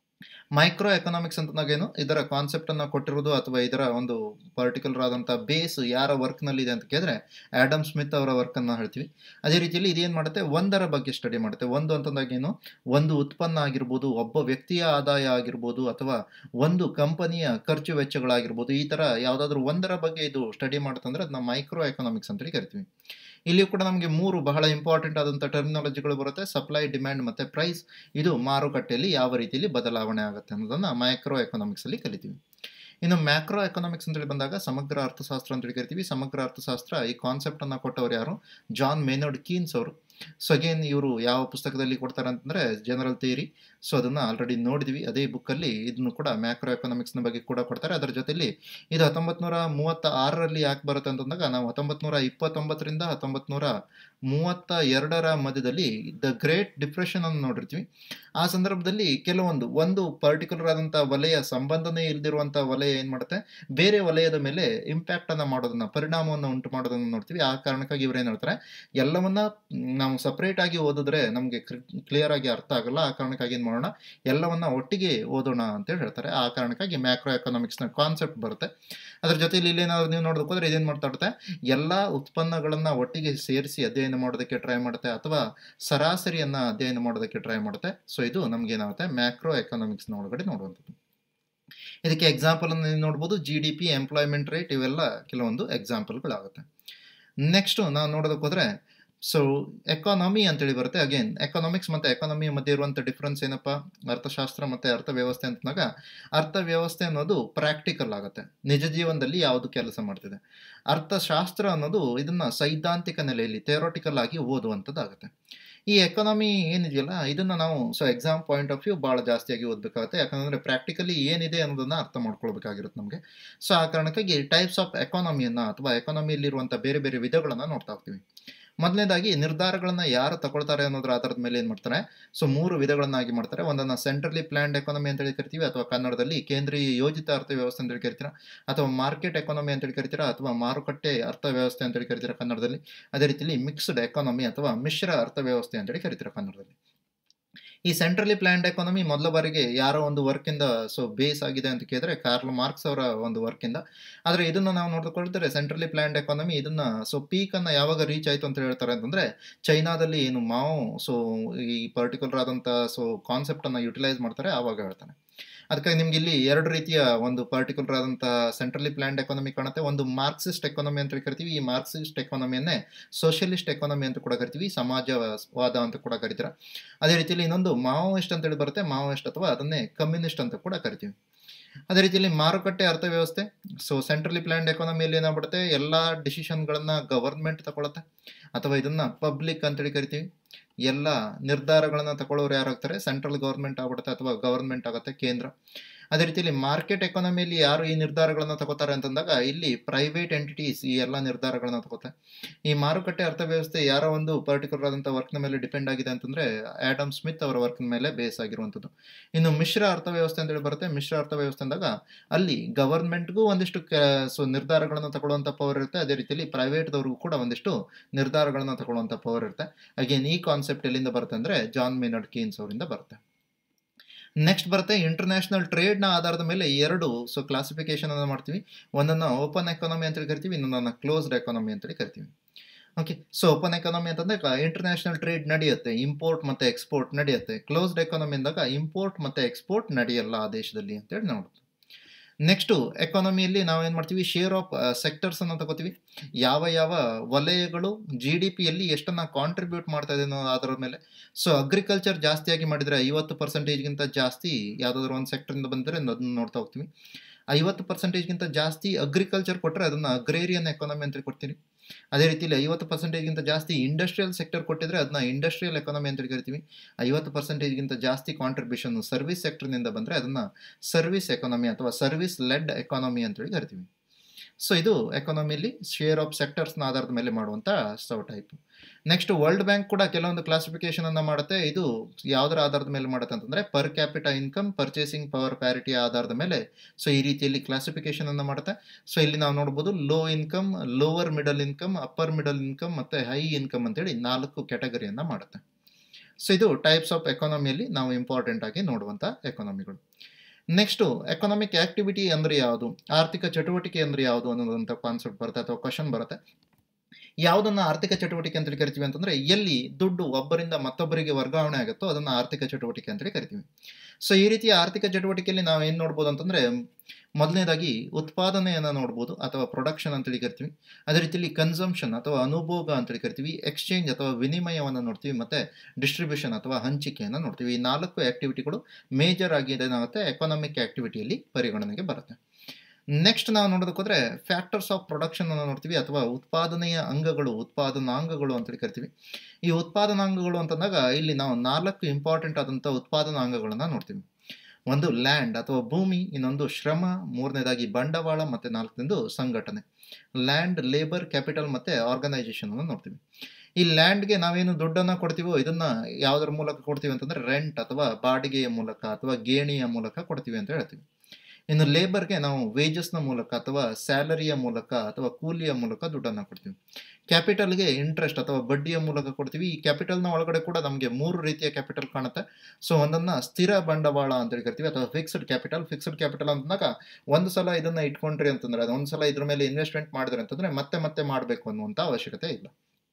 ಮೈಕ್ರೋ ಎಕನಾಮಿಕ್ಸ್ ಅಂತಂದಾಗೇನು ಇದರ ಕಾನ್ಸೆಪ್ಟನ್ನು ಕೊಟ್ಟಿರೋದು ಅಥವಾ ಇದರ ಒಂದು ಪರ್ಟಿಕ್ಯುಲರ್ ಆದಂಥ ಬೇಸ್ ಯಾರ ವರ್ಕ್ನಲ್ಲಿದೆ ಅಂತ ಕೇಳಿದ್ರೆ ಆ್ಯಡಮ್ ಸ್ಮಿತ್ ಅವರ ವರ್ಕನ್ನು ಹೇಳ್ತೀವಿ ಅದೇ ರೀತಿಯಲ್ಲಿ ಇದೇನು ಮಾಡುತ್ತೆ ಒಂದರ ಬಗ್ಗೆ ಸ್ಟಡಿ ಮಾಡುತ್ತೆ ಒಂದು ಅಂತಂದಾಗೇನು ಒಂದು ಉತ್ಪನ್ನ ಆಗಿರ್ಬೋದು ಒಬ್ಬ ವ್ಯಕ್ತಿಯ ಆದಾಯ ಆಗಿರ್ಬೋದು ಅಥವಾ ಒಂದು ಕಂಪನಿಯ ಖರ್ಚು ವೆಚ್ಚಗಳಾಗಿರ್ಬೋದು ಈ ಥರ ಯಾವುದಾದ್ರೂ ಒಂದರ ಬಗ್ಗೆ ಇದು ಸ್ಟಡಿ ಮಾಡುತ್ತಂದ್ರೆ ಅದನ್ನ ಮೈಕ್ರೋ ಎಕನಾಮಿಕ್ಸ್ ಅಂತೇಳಿ ಕರಿತೀವಿ ಇಲ್ಲಿ ಕೂಡ ನಮಗೆ ಮೂರು ಬಹಳ ಇಂಪಾರ್ಟೆಂಟ್ ಆದಂಥ ಟರ್ಮಿನಾಲಜಿಗಳು ಬರುತ್ತೆ ಸಪ್ಲೈ ಡಿಮ್ಯಾಂಡ್ ಮತ್ತು ಪ್ರೈಸ್ ಇದು ಮಾರುಕಟ್ಟೆಯಲ್ಲಿ ಯಾವ ರೀತಿಯಲ್ಲಿ ಬದಲಾವಣೆ ಆಗುತ್ತೆ ಅನ್ನೋದನ್ನು ಮೈಕ್ರೋ ಎಕನಾಮಿಕ್ಸಲ್ಲಿ ಕಲಿತೀವಿ ಇನ್ನು ಮ್ಯಾಕ್ರೋ ಎಕನಾಮಿಕ್ಸ್ ಅಂತೇಳಿ ಬಂದಾಗ ಸಮಗ್ರ ಅರ್ಥಶಾಸ್ತ್ರ ಅಂತೇಳಿ ಕರಿತೀವಿ ಸಮಗ್ರ ಅರ್ಥಶಾಸ್ತ್ರ ಈ ಕಾನ್ಸೆಪ್ಟನ್ನು ಕೊಟ್ಟವರು ಯಾರು ಜಾನ್ ಮೇನೋಡ್ ಕೀನ್ಸ್ ಅವರು ಸೊ ಅಗೇನ್ ಇವರು ಯಾವ ಪುಸ್ತಕದಲ್ಲಿ ಕೊಡ್ತಾರೆ ಅಂತಂದರೆ ಜನರಲ್ ಥಿಯರಿ ಸೊ ಅದನ್ನು ಆಲ್ರೆಡಿ ನೋಡಿದ್ವಿ ಅದೇ ಬುಕ್ಕಲ್ಲಿ ಇದನ್ನು ಕೂಡ ಮ್ಯಾಕ್ರೋ ಎಕನಾಮಿಕ್ಸ್ನ ಬಗ್ಗೆ ಕೂಡ ಕೊಡ್ತಾರೆ ಅದರ ಜೊತೆಲಿ ಇದು ಹತ್ತೊಂಬತ್ತು ನೂರ ಮೂವತ್ತ ಆರರಲ್ಲಿ ಯಾಕೆ ಬರುತ್ತೆ ಅಂತಂದಾಗ ನಾವು ಹತ್ತೊಂಬತ್ತು ನೂರ ಇಪ್ಪತ್ತೊಂಬತ್ತರಿಂದ ಹತ್ತೊಂಬತ್ತು ನೂರ ಮೂವತ್ತ ಎರಡರ ಮಧ್ಯದಲ್ಲಿ ದ ಗ್ರೇಟ್ ಡಿಪ್ರೆಷನ್ ಅನ್ನು ನೋಡಿರ್ತೀವಿ ಆ ಸಂದರ್ಭದಲ್ಲಿ ಕೆಲವೊಂದು ಒಂದು ಪರ್ಟಿಕ್ಯುಲರ್ ಆದಂಥ ವಲಯ ಸಂಬಂಧನೇ ಇಲ್ದಿರುವಂಥ ವಲಯ ಏನು ಮಾಡುತ್ತೆ ಬೇರೆ ವಲಯದ ಮೇಲೆ ಇಂಪ್ಯಾಕ್ಟನ್ನು ಮಾಡೋದನ್ನ ಪರಿಣಾಮವನ್ನು ಉಂಟು ಮಾಡೋದನ್ನು ನೋಡ್ತೀವಿ ಆ ಕಾರಣಕ್ಕಾಗಿ ಇವ್ರು ಏನು ಹೇಳ್ತಾರೆ ಎಲ್ಲವನ್ನ ನಾವು ಸಪ್ರೇಟ್ ಆಗಿ ಓದಿದ್ರೆ ನಮಗೆ ಕ್ಲಿಯರ್ ಆಗಿ ಅರ್ಥ ಆಗಲ್ಲ ಆ ಕಾರಣಕ್ಕಾಗಿ ಏನು ಮಾಡೋಣ ಎಲ್ಲವನ್ನ ಒಟ್ಟಿಗೆ ಓದೋಣ ಅಂತೇಳಿ ಹೇಳ್ತಾರೆ ಆ ಕಾರಣಕ್ಕಾಗಿ ಮ್ಯಾಕ್ರೋ ಎಕನಾಮಿಕ್ಸ್ನ ಕಾನ್ಸೆಪ್ಟ್ ಬರುತ್ತೆ ಅದ್ರ ಜೊತೆಲಿ ಇಲ್ಲೇನಾದ್ರು ನೀವು ನೋಡೋದಕ್ಕೆ ಹೋದ್ರೆ ಇದೇನು ಮಾಡ್ತಾ ಇರುತ್ತೆ ಎಲ್ಲ ಉತ್ಪನ್ನಗಳನ್ನ ಒಟ್ಟಿಗೆ ಸೇರಿಸಿ ಅಧ್ಯಯನ ಮಾಡೋದಕ್ಕೆ ಟ್ರೈ ಮಾಡುತ್ತೆ ಅಥವಾ ಸರಾಸರಿಯನ್ನ ಅಧ್ಯಯನ ಮಾಡೋದಕ್ಕೆ ಟ್ರೈ ಮಾಡುತ್ತೆ ಸೊ ಇದು ನಮ್ಗೆ ಏನಾಗುತ್ತೆ ಮ್ಯಾಕ್ರೋ ಎಕನಾಮಿಕ್ಸ್ನ ಒಳಗಡೆ ನೋಡುವಂಥದ್ದು ಇದಕ್ಕೆ ಎಕ್ಸಾಂಪಲ್ ಅನ್ನು ನೀವು ನೋಡ್ಬೋದು G D P employment rate ಇವೆಲ್ಲ ಕೆಲವೊಂದು ಎಕ್ಸಾಂಪಲ್ಗಳಾಗುತ್ತೆ ನೆಕ್ಸ್ಟು ನಾವು ನೋಡೋದಕ್ಕೆ ಹೋದ್ರೆ ಸೊ ಎಕಾನಮಿ ಅಂತೇಳಿ ಬರುತ್ತೆ ಅಗೇನ್ ಎಕನಾಮಿಕ್ಸ್ ಮತ್ತು ಎಕಾನಮಿ ಮಧ್ಯೆ ಇರುವಂಥ ಡಿಫ್ರೆನ್ಸ್ ಏನಪ್ಪ ಅರ್ಥಶಾಸ್ತ್ರ ಮತ್ತು ಅರ್ಥವ್ಯವಸ್ಥೆ ಅಂತಂದಾಗ ಅರ್ಥವ್ಯವಸ್ಥೆ ಅನ್ನೋದು ಪ್ರಾಕ್ಟಿಕಲ್ ಆಗುತ್ತೆ ನಿಜ ಜೀವನದಲ್ಲಿ ಯಾವುದು ಕೆಲಸ ಮಾಡ್ತಿದೆ ಅರ್ಥಶಾಸ್ತ್ರ ಅನ್ನೋದು ಇದನ್ನು ಸೈದ್ಧಾಂತಿಕ ನೆಲೆಯಲ್ಲಿ ಥಿಯೋರಾಟಿಕಲ್ ಆಗಿ ಓದುವಂಥದ್ದಾಗುತ್ತೆ ಈ ಎಕಾನಮಿ ಏನಿದೆಯಲ್ಲ ಇದನ್ನು ನಾವು so exam point of view ಭಾಳ ಜಾಸ್ತಿಯಾಗಿ ಓದಬೇಕಾಗುತ್ತೆ ಯಾಕಂದರೆ ಪ್ರಾಕ್ಟಿಕಲಿ ಏನಿದೆ ಅನ್ನೋದನ್ನು ಅರ್ಥ ಮಾಡ್ಕೊಳ್ಬೇಕಾಗಿರುತ್ತೆ ನಮಗೆ ಸೊ ಆ ಕಾರಣಕ್ಕಾಗಿ ಟೈಪ್ಸ್ ಆಫ್ ಎಕಾನಮಿಯನ್ನು ಅಥವಾ ಎಕಾನಮಿಯಲ್ಲಿರುವಂಥ ಬೇರೆ ಬೇರೆ ವಿಧಗಳನ್ನು ನೋಡ್ತಾ ಹೋಗ್ತೀವಿ ಮೊದಲನೇದಾಗಿ ನಿರ್ಧಾರಗಳನ್ನು ಯಾರು ತಗೊಳ್ತಾರೆ ಅನ್ನೋದ್ರ ಆಧಾರದ ಮೇಲೆ ಏನು ಮಾಡ್ತಾರೆ ಸೊ ಮೂರು ವಿಧಗಳನ್ನಾಗಿ ಮಾಡ್ತಾರೆ ಒಂದನ್ನು ಸೆಂಟ್ರಲಿ ಪ್ಲ್ಯಾಂಡ್ ಎಕಾನಮಿ ಅಂತೇಳಿ ಕರಿತೀವಿ ಅಥವಾ ಕನ್ನಡದಲ್ಲಿ ಕೇಂದ್ರೀಯ ಯೋಜಿತ ಅರ್ಥವ್ಯವಸ್ಥೆ ಅಂತೇಳಿ ಕರಿತೀರಾ ಅಥವಾ ಮಾರ್ಕೆಟ್ ಎಕಾನಮಿ ಅಂತೇಳಿ ಕರಿತೀರಾ ಅಥವಾ ಮಾರುಕಟ್ಟೆ ಅರ್ಥವ್ಯವಸ್ಥೆ ಅಂತೇಳಿ ಕರಿತೀರಾ ಕನ್ನಡದಲ್ಲಿ ಅದೇ ರೀತಿಯಲ್ಲಿ ಮಿಕ್ಸ್ಡ್ ಎಕಾನಮಿ ಅಥವಾ ಮಿಶ್ರ ಅರ್ಥವ್ಯವಸ್ಥೆ ಅಂತೇಳಿ ಕರಿತೀರಾ ಕನ್ನಡದಲ್ಲಿ ಈ ಸೆಂಟ್ರಲಿ ಪ್ಲ್ಯಾಂಡ್ ಎಕಾನಮಿ ಮೊದಲ ಬಾರಿಗೆ ಯಾರೋ ಒಂದು ವರ್ಕಿಂದ ಸೊ ಬೇಸ್ ಆಗಿದೆ ಅಂತ ಕೇಳಿದ್ರೆ ಕಾರ್ಲ್ ಮಾರ್ಕ್ಸ್ ಅವರ ಒಂದು ವರ್ಕಿಂದ ಆದರೆ ಇದನ್ನು ನಾವು ನೋಡಿಕೊಳ್ತಾರೆ ಸೆಂಟ್ರಲಿ ಪ್ಲ್ಯಾಂಡ್ ಎಕಾನಮಿ ಇದನ್ನು ಸೊ ಪೀಕನ್ನು ಯಾವಾಗ ರೀಚ್ ಆಯಿತು ಅಂತ ಹೇಳ್ತಾರೆ ಅಂತಂದರೆ ಚೈನಾದಲ್ಲಿ ಏನು ಮಾವು ಸೊ ಈ ಪರ್ಟಿಕ್ಯುಲರ್ ಆದಂಥ ಸೊ ಕಾನ್ಸೆಪ್ಟನ್ನು ಯುಟಿಲೈಸ್ ಮಾಡ್ತಾರೆ ಆವಾಗ ಹೇಳ್ತಾನೆ ಅದಕ್ಕಾಗಿ ನಿಮ್ಗೆ ಇಲ್ಲಿ ಎರಡು ರೀತಿಯ ಒಂದು ಪರ್ಟಿಕ್ಯುಲರ್ ಆದಂಥ ಸೆಂಟ್ರಲಿ ಪ್ಲ್ಯಾಂಡ್ ಎಕಾನಮಿ ಕಾಣುತ್ತೆ ಒಂದು ಮಾರ್ಕ್ಸಿಸ್ಟ್ ಎಕಾನಮಿ ಅಂತ ಕರಿತೀವಿ ಈ ಮಾರ್ಕ್ಸಿಸ್ಟ್ ಎಕಾನಮಿಯನ್ನೇ ಸೋಷಿಯಲಿಸ್ಟ್ ಎಕಾನಮಿ ಅಂತ ಕೂಡ ಕರಿತೀವಿ ಸಮಾಜವಾದ ಅಂತ ಕೂಡ ಕರಿತೀರ ಅದೇ ರೀತಿಯಲ್ಲಿ ಇನ್ನೊಂದು ಮಾವೋಯಿಸ್ಟ್ ಅಂತೇಳಿ ಬರುತ್ತೆ ಮಾವೋಯಿಸ್ಟ್ ಅಥವಾ ಅದನ್ನೇ ಕಮ್ಯುನಿಸ್ಟ್ ಅಂತ ಕೂಡ ಕರಿತೀವಿ ಅದೇ ರೀತಿಯಲ್ಲಿ ಮಾರುಕಟ್ಟೆ ಅರ್ಥವ್ಯವಸ್ಥೆ ಸೊ ಸೆಂಟ್ರಲಿ ಪ್ಲ್ಯಾಂಡ್ ಎಕಾನಮಿಯಲ್ಲಿ ಏನಾಗ್ಬಿಡುತ್ತೆ ಎಲ್ಲ ಡಿಸಿಷನ್ಗಳನ್ನು ಗವರ್ಮೆಂಟ್ ತಗೊಳುತ್ತೆ ಅಥವಾ ಇದನ್ನು ಪಬ್ಲಿಕ್ ಅಂತೇಳಿ ಕರಿತೀವಿ ಎಲ್ಲ ನಿರ್ಧಾರಗಳನ್ನು ತಗೊಳ್ಳೋರು ಯಾರಾಗ್ತಾರೆ ಸೆಂಟ್ರಲ್ ಗೌರ್ಮೆಂಟ್ ಆಗ್ಬಿಡುತ್ತೆ ಅಥವಾ ಗವರ್ಮೆಂಟ್ ಆಗುತ್ತೆ ಕೇಂದ್ರ ಅದೇ ರೀತಿಯಲ್ಲಿ ಮಾರ್ಕೆಟ್ ಎಕಾನಮಿಯಲ್ಲಿ ಯಾರು ಈ ನಿರ್ಧಾರಗಳನ್ನು ತಗೋತಾರೆ ಅಂತಂದಾಗ ಇಲ್ಲಿ ಪ್ರೈವೇಟ್ ಎಂಟಿಟೀಸ್ ಈ ಎಲ್ಲ ನಿರ್ಧಾರಗಳನ್ನು ತಗೋತಾರೆ ಈ ಮಾರುಕಟ್ಟೆ ಅರ್ಥವ್ಯವಸ್ಥೆ ಯಾರೋ ಒಂದು ಪರ್ಟಿಕ್ಯುಲರ್ ಆದಂಥ ವರ್ಕ್ನ ಮೇಲೆ ಡಿಪೆಂಡ್ ಆಗಿದೆ ಅಂತಂದರೆ ಆ್ಯಡಮ್ ಸ್ಮಿತ್ ಅವರ ವರ್ಕ್ನ ಮೇಲೆ ಬೇಸ್ ಆಗಿರುವಂಥದ್ದು ಇನ್ನು ಮಿಶ್ರ ಅರ್ಥವ್ಯವಸ್ಥೆ ಅಂತೇಳಿ ಬರುತ್ತೆ ಮಿಶ್ರ ಅರ್ಥವ್ಯವಸ್ಥೆ ಅಂದಾಗ ಅಲ್ಲಿ ಗವರ್ಮೆಂಟ್ಗೂ ಒಂದಿಷ್ಟು ಕೆ ಸೊ ನಿರ್ಧಾರಗಳನ್ನು ತಗೊಳ್ಳುವಂಥ ಪವರ್ ಇರುತ್ತೆ ಅದೇ ರೀತಿಯಲ್ಲಿ ಪ್ರೈವೇಟ್ದವ್ರಿಗೂ ಕೂಡ ಒಂದಿಷ್ಟು ನಿರ್ಧಾರಗಳನ್ನು ತಗೊಳ್ಳುವಂಥ ಪವರ್ ಇರುತ್ತೆ ಅಗೇನ್ ಈ ಕಾನ್ಸೆಪ್ಟ್ ಎಲ್ಲಿಂದ ಬರುತ್ತೆ ಅಂದರೆ ಜಾನ್ ಮೇನಡ್ ಕೀನ್ಸ್ ಅವರಿಂದ ಬರುತ್ತೆ ನೆಕ್ಸ್ಟ್ ಬರುತ್ತೆ ಇಂಟರ್ನ್ಯಾಷನಲ್ ಟ್ರೇಡ್ನ ಆಧಾರದ ಮೇಲೆ ಎರಡು ಸೊ ಕ್ಲಾಸಿಫಿಕೇಶನ್ ಅನ್ನು ಮಾಡ್ತೀವಿ ಒಂದನ್ನು ಓಪನ್ ಎಕಾನಮಿ ಅಂತೇಳಿ ಕರಿತೀವಿ ಇನ್ನೊಂದನ್ನು ಕ್ಲೋಸ್ಡ್ ಎಕಾನಮಿ ಅಂತೇಳಿ ಕರಿತೀವಿ ಓಕೆ ಸೊ ಓಪನ್ ಎಕಾನಮಿ ಅಂತಂದ್ರೆ ಇಂಟರ್ನ್ಯಾಷನಲ್ ಟ್ರೇಡ್ ನಡೆಯುತ್ತೆ ಇಂಪೋರ್ಟ್ ಮತ್ತು ಎಕ್ಸ್ಪೋರ್ಟ್ ನಡೆಯುತ್ತೆ ಕ್ಲೋಸ್ಡ್ ಎಕಾನಮಿ ಅಂದಾಗ ಇಂಪೋರ್ಟ್ ಮತ್ತು ಎಕ್ಸ್ಪೋರ್ಟ್ ನಡೆಯಲ್ಲ ಆ ದೇಶದಲ್ಲಿ ಅಂತೇಳಿ ನೋಡುತ್ತೆ ನೆಕ್ಸ್ಟು ಎಕಾನಮಿಯಲ್ಲಿ ನಾವು ಏನು ಮಾಡ್ತೀವಿ ಶೇರ್ ಆಫ್ ಸೆಕ್ಟರ್ಸ್ ಅನ್ನು ತಗೋತೀವಿ ಯಾವ ಯಾವ ವಲಯಗಳು ಜಿ ಡಿ ಪಿಯಲ್ಲಿ ಎಷ್ಟನ್ನು ಕಾಂಟ್ರಿಬ್ಯೂಟ್ ಮಾಡ್ತಾ ಇದೆ ಅನ್ನೋ ಅದರ ಮೇಲೆ ಸೊ ಅಗ್ರಿಕಲ್ಚರ್ ಜಾಸ್ತಿಯಾಗಿ ಮಾಡಿದರೆ ಐವತ್ತು ಪರ್ಸೆಂಟೇಜ್ಗಿಂತ ಜಾಸ್ತಿ ಯಾವುದಾದ್ರೂ ಒಂದು ಸೆಕ್ಟರಿಂದ ಬಂದರೆ ಅದನ್ನು ನೋಡ್ತಾ ಹೋಗ್ತೀವಿ ಐವತ್ತು ಪರ್ಸೆಂಟೇಜ್ಗಿಂತ ಜಾಸ್ತಿ ಅಗ್ರಿಕಲ್ಚರ್ ಕೊಟ್ಟರೆ ಅದನ್ನು ಅಗ್ರೇರಿಯನ್ ಎಕಾನಮಿ ಅಂತ ಕೊಡ್ತೀನಿ ಅದೇ ರೀತಿಯಲ್ಲಿ ಐವತ್ತು ಪರ್ಸೆಂಟೇಜ್ಗಿಂತ ಜಾಸ್ತಿ ಇಂಡಸ್ಟ್ರಿಯಲ್ ಸೆಕ್ಟರ್ ಕೊಟ್ಟಿದ್ರೆ ಅದನ್ನ ಇಂಡಸ್ಟ್ರಿಯಲ್ ಎಕಾನಮಿ ಅಂತ ಕರಿತೀವಿ ಐವತ್ತು ಪರ್ಸೆಂಟೇಜ್ಗಿಂತ ಜಾಸ್ತಿ ಕಾಂಟ್ರಿಬ್ಯೂಷನ್ ಸರ್ವಿಸ್ ಸೆಕ್ಟರ್ನಿಂದ ಬಂದರೆ ಅದನ್ನು ಸರ್ವಿಸ್ ಎಕಾನಮಿ ಅಥವಾ ಸರ್ವಿಸ್ ಲೆಡ್ ಎಕಾನಮಿ ಅಂತೇಳಿ ಕರಿತೀವಿ ಸೊ ಇದು ಎಕಾನಮಿಲಿ ಶೇರ್ ಆಫ್ ಸೆಕ್ಟರ್ಸ್ನ ಆಧಾರದ ಮೇಲೆ ಮಾಡುವಂಥ so type next world bank ಕೂಡ ಕೆಲವೊಂದು ಕ್ಲಾಸಿಫಿಕೇಶನ್ ಅನ್ನು ಮಾಡುತ್ತೆ ಇದು ಯಾವುದರ ಆಧಾರದ ಮೇಲೆ ಮಾಡುತ್ತೆ ಅಂತಂದರೆ per capital income purchasing power parity ಆಧಾರದ ಮೇಲೆ ಸೊ ಈ ರೀತಿಯಲ್ಲಿ ಕ್ಲಾಸಿಫಿಕೇಶನ್ ಅನ್ನು ಮಾಡುತ್ತೆ ಸೊ ಇಲ್ಲಿ ನಾವು ನೋಡ್ಬೋದು low income lower middle income upper middle income ಮತ್ತು ಹೈ ಇನ್ಕಮ್ ಅಂತೇಳಿ ನಾಲ್ಕು ಕ್ಯಾಟಗರಿಯನ್ನು ಮಾಡುತ್ತೆ ಸೊ ಇದು ಟೈಪ್ಸ್ ಆಫ್ ಎಕಾನಮಿಯಲ್ಲಿ ನಾವು ಇಂಪಾರ್ಟೆಂಟ್ ಆಗಿ ನೋಡುವಂಥ ಎಕಾನಮಿಗಳು ನೆಕ್ಸ್ಟು ಎಕನಾಮಿಕ್ ಆಕ್ಟಿವಿಟಿ ಅಂದರೆ ಯಾವುದು ಆರ್ಥಿಕ ಚಟುವಟಿಕೆ ಅಂದರೆ ಯಾವುದು ಅನ್ನೋದಂಥ ಕಾನ್ಸೆಪ್ಟ್ ಬರುತ್ತೆ ಅಥವಾ ಕ್ವಶನ್ ಬರುತ್ತೆ ಯಾವುದನ್ನು ಆರ್ಥಿಕ ಚಟುವಟಿಕೆ ಅಂತೇಳಿ ಕರಿತೀವಿ ಅಂತಂದರೆ ಎಲ್ಲಿ ದುಡ್ಡು ಒಬ್ಬರಿಂದ ಮತ್ತೊಬ್ಬರಿಗೆ ವರ್ಗಾವಣೆ ಆಗುತ್ತೋ ಅದನ್ನು ಆರ್ಥಿಕ ಚಟುವಟಿಕೆ ಅಂತೇಳಿ ಕರಿತೀವಿ ಸೊ ಈ ರೀತಿಯ ಆರ್ಥಿಕ ಚಟುವಟಿಕೆಯಲ್ಲಿ ನಾವು ಏನು ನೋಡ್ಬೋದು ಅಂತಂದರೆ ಮೊದಲನೇದಾಗಿ ಉತ್ಪಾದನೆಯನ್ನು ನೋಡ್ಬೋದು ಅಥವಾ ಪ್ರೊಡಕ್ಷನ್ ಅಂತೇಳಿ ಕರಿತೀವಿ ಅದೇ ರೀತಿಯಲ್ಲಿ ಕನ್ಸಂಪ್ಷನ್ ಅಥವಾ ಅನುಭೋಗ ಅಂತೇಳಿ ಕರಿತೀವಿ ಎಕ್ಸ್ಚೇಂಜ್ ಅಥವಾ ವಿನಿಮಯವನ್ನು ನೋಡ್ತೀವಿ ಮತ್ತು ಡಿಸ್ಟ್ರಿಬ್ಯೂಷನ್ ಅಥವಾ ಹಂಚಿಕೆಯನ್ನು ನೋಡ್ತೀವಿ ಈ ನಾಲ್ಕು ಆ್ಯಕ್ಟಿವಿಟಿಗಳು ಮೇಜರ್ ಆಗಿ ಏನಾಗುತ್ತೆ ಎಕನಾಮಿಕ್ ಆ್ಯಕ್ಟಿವಿಟಿಯಲ್ಲಿ ಪರಿಗಣನೆಗೆ ಬರುತ್ತೆ ನೆಕ್ಸ್ಟ್ ನಾವು ನೋಡೋದಕ್ಕೆ ಹೋದರೆ ಫ್ಯಾಕ್ಟರ್ಸ್ ಆಫ್ ಪ್ರೊಡಕ್ಷನ್ ಅನ್ನು ನೋಡ್ತೀವಿ ಅಥವಾ ಉತ್ಪಾದನೆಯ ಅಂಗಗಳು ಉತ್ಪಾದನಾಂಗಗಳು ಅಂತೇಳಿ ಕರಿತೀವಿ ಈ ಉತ್ಪಾದನಾಂಗಗಳು ಅಂತಂದಾಗ ಇಲ್ಲಿ ನಾವು ನಾಲ್ಕು ಇಂಪಾರ್ಟೆಂಟ್ ಆದಂಥ ಉತ್ಪಾದನಾಂಗಗಳನ್ನು ನೋಡ್ತೀವಿ ಒಂದು ಲ್ಯಾಂಡ್ ಅಥವಾ ಭೂಮಿ ಇನ್ನೊಂದು ಶ್ರಮ ಮೂರನೇದಾಗಿ ಬಂಡವಾಳ ಮತ್ತು ನಾಲ್ಕನೇದು ಸಂಘಟನೆ ಲ್ಯಾಂಡ್ ಲೇಬರ್ ಕ್ಯಾಪಿಟಲ್ ಮತ್ತು ಆರ್ಗನೈಸೇಷನ್ ಅನ್ನು ನೋಡ್ತೀವಿ ಈ ಲ್ಯಾಂಡ್ಗೆ ನಾವೇನು ದುಡ್ಡನ್ನು ಕೊಡ್ತೀವೋ ಇದನ್ನ ಯಾವುದರ ಮೂಲಕ ಕೊಡ್ತೀವಿ ಅಂತಂದ್ರೆ ರೆಂಟ್ ಅಥವಾ ಬಾಡಿಗೆಯ ಮೂಲಕ ಅಥವಾ ಗೇಣಿಯ ಮೂಲಕ ಕೊಡ್ತೀವಿ ಅಂತ ಹೇಳ್ತೀವಿ ಇನ್ನು ಲೇಬರ್ಗೆ ನಾವು ವೇಜಸ್ನ ಮೂಲಕ ಅಥವಾ ಸ್ಯಾಲರಿಯ ಮೂಲಕ ಅಥವಾ ಕೂಲಿಯ ಮೂಲಕ ದುಡ್ಡನ್ನು ಕೊಡ್ತೀವಿ ಕ್ಯಾಪಿಟಲ್ಗೆ ಇಂಟ್ರೆಸ್ಟ್ ಅಥವಾ ಬಡ್ಡಿಯ ಮೂಲಕ ಕೊಡ್ತೀವಿ ಈ ಕ್ಯಾಪಿಟಲ್ನ ಒಳಗಡೆ ಕೂಡ ನಮಗೆ ಮೂರು ರೀತಿಯ ಕ್ಯಾಪಿಟಲ್ ಕಾಣುತ್ತೆ ಸೊ ಒಂದನ್ನು ಸ್ಥಿರ ಬಂಡವಾಳ ಅಂತೇಳಿ ಕರಿತೀವಿ ಅಥವಾ ಫಿಕ್ಸ್ಡ್ ಕ್ಯಾಪಿಟಲ್ ಫಿಕ್ಸ್ಡ್ ಕ್ಯಾಪಿಟಲ್ ಅಂತಂದಾಗ ಒಂದು ಸಲ ಇದನ್ನು ಇಟ್ಕೊಂಡ್ರಿ ಅಂತಂದ್ರೆ ಅದು ಒಂದು ಸಲ ಇದ್ರ ಮೇಲೆ ಇನ್ವೆಸ್ಟ್ಮೆಂಟ್ ಮಾಡಿದ್ರಿ ಅಂತಂದ್ರೆ ಮತ್ತೆ ಮತ್ತೆ ಮಾಡಬೇಕು ಅನ್ನುವಂಥ ಅವಶ್ಯಕತೆ ಇಲ್ಲ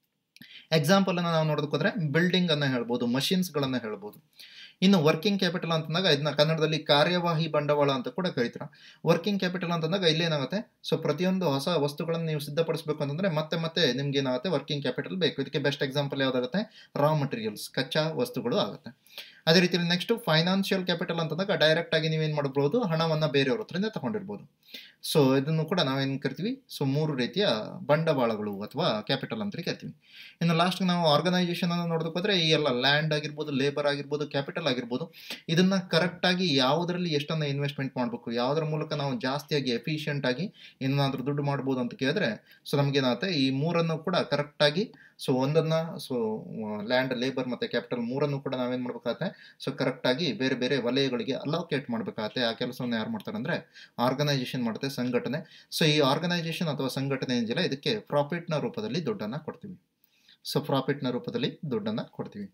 ಎಕ್ಸಾಂಪಲ್ ಅನ್ನು ನಾವು ನೋಡೋದಕ್ಕೆ ಹೋದ್ರೆ ಬಿಲ್ಡಿಂಗ್ ಅನ್ನ ಹೇಳ್ಬೋದು ಮಷಿನ್ಸ್ಗಳನ್ನು ಹೇಳ್ಬೋದು ಇನ್ನು ವರ್ಕಿಂಗ್ ಕ್ಯಾಪಿಟಲ್ ಅಂತಂದಾಗ ಇದನ್ನ ಕನ್ನಡದಲ್ಲಿ ಕಾರ್ಯವಾಹಿ ಬಂಡವಾಳ ಅಂತ ಕೂಡ ಕರೀತಾರೆ ವರ್ಕಿಂಗ್ ಕ್ಯಾಪಿಟಲ್ ಅಂತಂದಾಗ ಇಲ್ಲೇನಾಗುತ್ತೆ ಸೊ ಪ್ರತಿಯೊಂದು ಹೊಸ ವಸ್ತುಗಳನ್ನು ನೀವು ಸಿದ್ಧಪಡಿಸಬೇಕು ಅಂತಂದ್ರೆ ಮತ್ತೆ ಮತ್ತೆ ನಿಮ್ಗೆ ಏನಾಗುತ್ತೆ ವರ್ಕಿಂಗ್ ಕ್ಯಾಪಿಟಲ್ ಬೇಕು ಇದಕ್ಕೆ ಬೆಸ್ಟ್ ಎಕ್ಸಾಂಪಲ್ ಯಾವ್ದಾಗುತ್ತೆ ರಾ ಮಟೀರಿಯಲ್ಸ್ ಕಚ್ಚಾ ವಸ್ತುಗಳು ಆಗುತ್ತೆ ಅದೇ ರೀತಿ ನೆಕ್ಸ್ಟ್ ಫೈನಾನ್ಷಿಯಲ್ ಕ್ಯಾಪಿಟಲ್ ಅಂತಂದಾಗ ಡೈರೆಕ್ಟ್ ಆಗಿ ನೀವೇನು ಮಾಡಬಹುದು ಹಣವನ್ನು ಬೇರೆಯವ್ರ ಹತ್ರದಿಂದ ತಗೊಂಡಿರ್ಬೋದು ಸೊ ಇದನ್ನು ಕೂಡ ನಾವೇನು ಕರಿತೀವಿ ಸೊ ಮೂರು ರೀತಿಯ ಬಂಡವಾಳಗಳು ಅಥವಾ ಕ್ಯಾಪಿಟಲ್ ಅಂತ ಕರಿತೀವಿ ಇನ್ನು ಲಾಸ್ಟ್ ನಾವು ಆರ್ಗನೈಸೇಷನ್ ಅನ್ನು ನೋಡೋದಕ್ಕೆ ಹೋದ್ರೆ ಈ ಎಲ್ಲ ಲ್ಯಾಂಡ್ ಆಗಿರ್ಬೋದು ಲೇಬರ್ ಆಗಿರ್ಬೋದು ಕ್ಯಾಪಿಟಲ್ ಆಗಿರ್ಬೋದು ಇದನ್ನ ಕರೆಕ್ಟಾಗಿ ಯಾವುದರಲ್ಲಿ ಎಷ್ಟನ್ನ ಇನ್ವೆಸ್ಟ್ಮೆಂಟ್ ಮಾಡಬೇಕು ಯಾವುದರ ಮೂಲಕ ನಾವು ಜಾಸ್ತಿಯಾಗಿ ಎಫಿಷಿಯೆಂಟ್ ಆಗಿ ಏನಾದರೂ ದುಡ್ಡು ಮಾಡ್ಬೋದು ಅಂತ ಕೇಳಿದ್ರೆ ಸೊ ನಮಗೇನಾಗುತ್ತೆ ಈ ಮೂರನ್ನು ಕೂಡ ಕರೆಕ್ಟಾಗಿ ಸೊ ಒಂದನ್ನ ಸೊ ಲ್ಯಾಂಡ್ ಲೇಬರ್ ಮತ್ತು ಕ್ಯಾಪಿಟಲ್ ಮೂರನ್ನು ಕೂಡ ನಾವೇನು ಮಾಡ್ಬೇಕಾಗತ್ತೆ ಸೊ ಕರೆಕ್ಟಾಗಿ ಬೇರೆ ಬೇರೆ ವಲಯಗಳಿಗೆ ಅಲೋಕೇಟ್ ಮಾಡಬೇಕಾಗತ್ತೆ ಆ ಕೆಲಸವನ್ನು ಯಾರು ಮಾಡ್ತಾರೆ ಅಂದರೆ ಆರ್ಗನೈಸೇಷನ್ ಮಾಡುತ್ತೆ ಸಂಘಟನೆ ಸೊ ಈ ಆರ್ಗನೈಸೇಷನ್ ಅಥವಾ ಸಂಘಟನೆ ಏನಿಲ್ಲ ಇದಕ್ಕೆ ಪ್ರಾಫಿಟ್ನ ರೂಪದಲ್ಲಿ ದುಡ್ಡನ್ನು ಕೊಡ್ತೀವಿ ಸೊ ಪ್ರಾಫಿಟ್ನ ರೂಪದಲ್ಲಿ ದುಡ್ಡನ್ನು ಕೊಡ್ತೀವಿ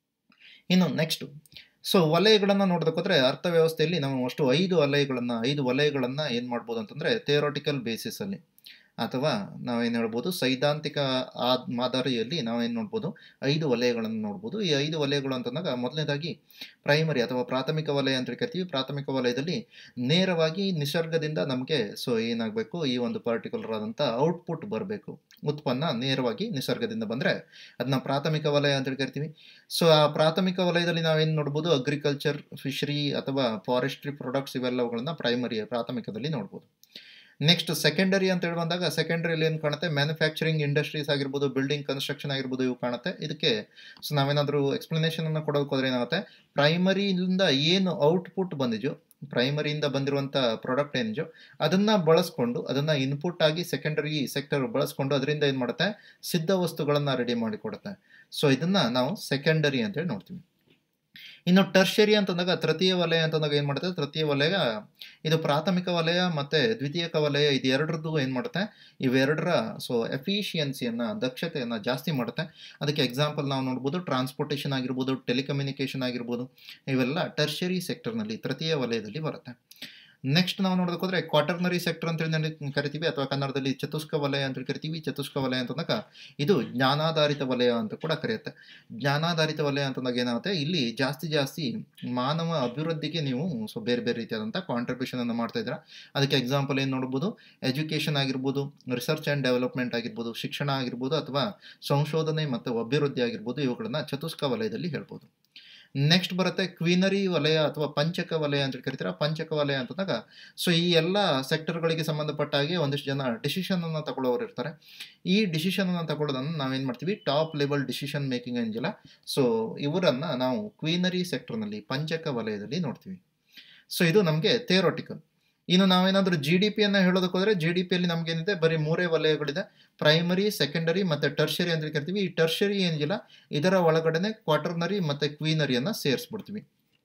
ಇನ್ನು ನೆಕ್ಸ್ಟ್ ಸೊ ವಲಯಗಳನ್ನು ನೋಡೋದಕ್ಕೋದ್ರೆ ಅರ್ಥವ್ಯವಸ್ಥೆಯಲ್ಲಿ ನಾವು ಅಷ್ಟು ಐದು ವಲಯಗಳನ್ನು ಐದು ವಲಯಗಳನ್ನು ಏನು ಮಾಡ್ಬೋದು ಅಂತಂದರೆ ಥಿಯೋರಾಟಿಕಲ್ ಬೇಸಿಸಲ್ಲಿ ಅಥವಾ ನಾವೇನು ಹೇಳ್ಬೋದು ಸೈದ್ಧಾಂತಿಕ ಆ ಮಾದರಿಯಲ್ಲಿ ನಾವೇನು ನೋಡ್ಬೋದು ಐದು ವಲಯಗಳನ್ನು ನೋಡ್ಬೋದು ಈ ಐದು ವಲಯಗಳು ಅಂತಂದಾಗ ಮೊದಲನೇದಾಗಿ ಪ್ರೈಮರಿ ಅಥವಾ ಪ್ರಾಥಮಿಕ ವಲಯ ಅಂತ ಕರಿತೀವಿ ಪ್ರಾಥಮಿಕ ವಲಯದಲ್ಲಿ ನೇರವಾಗಿ ನಿಸರ್ಗದಿಂದ ನಮಗೆ ಸೊ ಏನಾಗಬೇಕು ಈ ಒಂದು ಪರ್ಟಿಕ್ಯುಲರ್ ಆದಂಥ ಔಟ್ಪುಟ್ ಬರಬೇಕು ಉತ್ಪನ್ನ ನೇರವಾಗಿ ನಿಸರ್ಗದಿಂದ ಬಂದರೆ ಅದನ್ನ ಪ್ರಾಥಮಿಕ ವಲಯ ಅಂತ ಕರಿತೀವಿ ಸೊ ಆ ಪ್ರಾಥಮಿಕ ವಲಯದಲ್ಲಿ ನಾವೇನು ನೋಡ್ಬೋದು ಅಗ್ರಿಕಲ್ಚರ್ ಫಿಶರಿ ಅಥವಾ ಫಾರೆಸ್ಟ್ರಿ ಪ್ರಾಡಕ್ಟ್ಸ್ ಇವೆಲ್ಲವುಗಳನ್ನ ಪ್ರೈಮರಿ ಪ್ರಾಥಮಿಕದಲ್ಲಿ ನೋಡ್ಬೋದು ನೆಕ್ಸ್ಟ್ ಸೆಕೆಂಡರಿ ಅಂತ ಹೇಳಿ ಬಂದಾಗ ಸೆಕೆಂಡರಿಯಲ್ಲಿ ಏನು ಕಾಣುತ್ತೆ ಮ್ಯಾನುಫ್ಯಾಕ್ಚರಿಂಗ್ ಇಂಡಸ್ಟ್ರೀಸ್ ಆಗಿರ್ಬೋದು ಬಿಲ್ಡಿಂಗ್ ಕನ್ಸ್ಟ್ರಕ್ಷನ್ ಆಗಿರ್ಬೋದು ಇವು ಕಾಣುತ್ತೆ ಇದಕ್ಕೆ ಸೊ ನಾವೇನಾದರೂ ಎಕ್ಸ್ಪ್ಲನೇಷನನ್ನು ಕೊಡೋದಕ್ಕೆ ಹೋದ್ರೆ ಏನಾಗುತ್ತೆ ಪ್ರೈಮರಿಯಿಂದ ಏನು ಔಟ್ಪುಟ್ ಬಂದಿದೆಯೋ ಪ್ರೈಮರಿಯಿಂದ ಬಂದಿರುವಂಥ ಪ್ರಾಡಕ್ಟ್ ಏನಿದೆಯೋ ಅದನ್ನು ಬಳಸ್ಕೊಂಡು ಅದನ್ನು ಇನ್ಪುಟ್ ಆಗಿ ಸೆಕೆಂಡರಿ ಸೆಕ್ಟರ್ ಬಳಸ್ಕೊಂಡು ಅದರಿಂದ ಏನು ಮಾಡುತ್ತೆ ಸಿದ್ಧ ವಸ್ತುಗಳನ್ನು ರೆಡಿ ಮಾಡಿಕೊಡುತ್ತೆ ಸೊ ಇದನ್ನು ನಾವು ಸೆಕೆಂಡರಿ ಅಂತೇಳಿ ನೋಡ್ತೀವಿ ಇನ್ನು ಟರ್ಷರಿ ಅಂತಂದಾಗ ತೃತೀಯ ವಲಯ ಅಂತಂದಾಗ ಏನು ಮಾಡುತ್ತೆ ತೃತೀಯ ವಲಯ ಇದು ಪ್ರಾಥಮಿಕ ವಲಯ ಮತ್ತು ದ್ವಿತೀಯಕ ವಲಯ ಇದು ಎರಡರದ್ದು ಏನು ಮಾಡುತ್ತೆ ಇವೆರಡರ ಸೊ ಎಫಿಷಿಯನ್ಸಿಯನ್ನು ದಕ್ಷತೆಯನ್ನು ಜಾಸ್ತಿ ಮಾಡುತ್ತೆ ಅದಕ್ಕೆ ಎಕ್ಸಾಂಪಲ್ ನಾವು ನೋಡ್ಬೋದು ಟ್ರಾನ್ಸ್ಪೋರ್ಟೇಷನ್ ಆಗಿರ್ಬೋದು ಟೆಲಿಕಮ್ಯುನಿಕೇಷನ್ ಆಗಿರ್ಬೋದು ಇವೆಲ್ಲ ಟರ್ಷರಿ ಸೆಕ್ಟರ್ನಲ್ಲಿ ತೃತೀಯ ವಲಯದಲ್ಲಿ ಬರುತ್ತೆ ನೆಕ್ಸ್ಟ್ ನಾವು ನೋಡೋದಕ್ಕೆ ಹೋದ್ರೆ ಕ್ವಾಟರ್ನರಿ ಸೆಕ್ಟರ್ ಅಂತೇಳಿ ಕರಿತೀವಿ ಅಥವಾ ಕನ್ನಡದಲ್ಲಿ ಚತುಷ್ಕ ವಲಯ ಅಂತ ಕರಿತೀವಿ ಚತುಷ್ಕ ವಲಯ ಅಂತಂದಾಗ ಇದು ಜ್ಞಾನಾಧಾರಿತ ವಲಯ ಅಂತ ಕೂಡ ಕರೆಯುತ್ತೆ ಜ್ಞಾನಾಧಾರಿತ ವಲಯ ಅಂತಂದಾಗ ಏನಾಗುತ್ತೆ ಇಲ್ಲಿ ಜಾಸ್ತಿ ಜಾಸ್ತಿ ಮಾನವ ಅಭಿವೃದ್ಧಿಗೆ ನೀವು ಸೊ ಬೇರೆ ಬೇರೆ ರೀತಿಯಾದಂಥ ಕಾಂಟ್ರಿಬ್ಯೂಷನ್ ಅನ್ನು ಮಾಡ್ತಾ ಇದ್ದೀರಾ ಅದಕ್ಕೆ ಎಕ್ಸಾಂಪಲ್ ಏನು ನೋಡ್ಬೋದು ಎಜುಕೇಷನ್ ಆಗಿರ್ಬೋದು ರಿಸರ್ಚ್ ಆ್ಯಂಡ್ ಡೆವಲಪ್ಮೆಂಟ್ ಆಗಿರ್ಬೋದು ಶಿಕ್ಷಣ ಆಗಿರ್ಬೋದು ಅಥವಾ ಸಂಶೋಧನೆ ಮತ್ತು ಅಭಿವೃದ್ಧಿ ಆಗಿರ್ಬೋದು ಇವುಗಳನ್ನ ಚತುಷ್ಕ ವಲಯದಲ್ಲಿ ಹೇಳ್ಬೋದು ನೆಕ್ಸ್ಟ್ ಬರುತ್ತೆ ಕ್ವೀನರಿ ವಲಯ ಅಥವಾ ಪಂಚಕ ವಲಯ ಅಂತ ಕರಿತೀರಾ ಪಂಚಕ ವಲಯ ಅಂತಂದಾಗ ಸೊ ಈ ಎಲ್ಲ ಸೆಕ್ಟರ್ಗಳಿಗೆ ಸಂಬಂಧಪಟ್ಟ ಹಾಗೆ ಒಂದಿಷ್ಟು ಜನ ಡಿಸಿಷನ್ ಅನ್ನು ತಗೊಳ್ಳೋರು ಇರ್ತಾರೆ ಈ ಡಿಸಿಷನ್ ಅನ್ನು ತಗೊಳ್ಳೋದನ್ನು ನಾವೇನು ಮಾಡ್ತೀವಿ ಟಾಪ್ ಲೆವೆಲ್ ಡಿಸಿಷನ್ ಮೇಕಿಂಗ್ ಏನಿಲ್ಲ ಸೊ ಇವರನ್ನ ನಾವು ಕ್ವೀನರಿ ಸೆಕ್ಟರ್ನಲ್ಲಿ ಪಂಚಕ ವಲಯದಲ್ಲಿ ನೋಡ್ತೀವಿ ಸೊ ಇದು ನಮಗೆ ಥಿಯೋರಾಟಿಕಲ್ ಇನ್ನು ನಾವೇನಾದರೂ ಜಿ ಡಿ ಪಿಯನ್ನು ಹೇಳೋದಕ್ಕೆ ಹೋದರೆ ಜಿ ಡಿ ಪಿಯಲ್ಲಿ ನಮಗೇನಿದೆ ಬರೀ ಮೂರೇ ವಲಯಗಳಿದೆ ಪ್ರೈಮರಿ ಸೆಕೆಂಡರಿ ಮತ್ತು ಟರ್ಷರಿ ಅಂತ ಕರಿತೀವಿ ಈ ಟರ್ಷರಿ ಏನಿಲ್ಲ ಇದರ ಒಳಗಡೆ ಕ್ವಾಟರ್ನರಿ ಮತ್ತು ಕ್ವೀನರಿಯನ್ನು ಸೇರಿಸ್ಬಿಡ್ತೀವಿ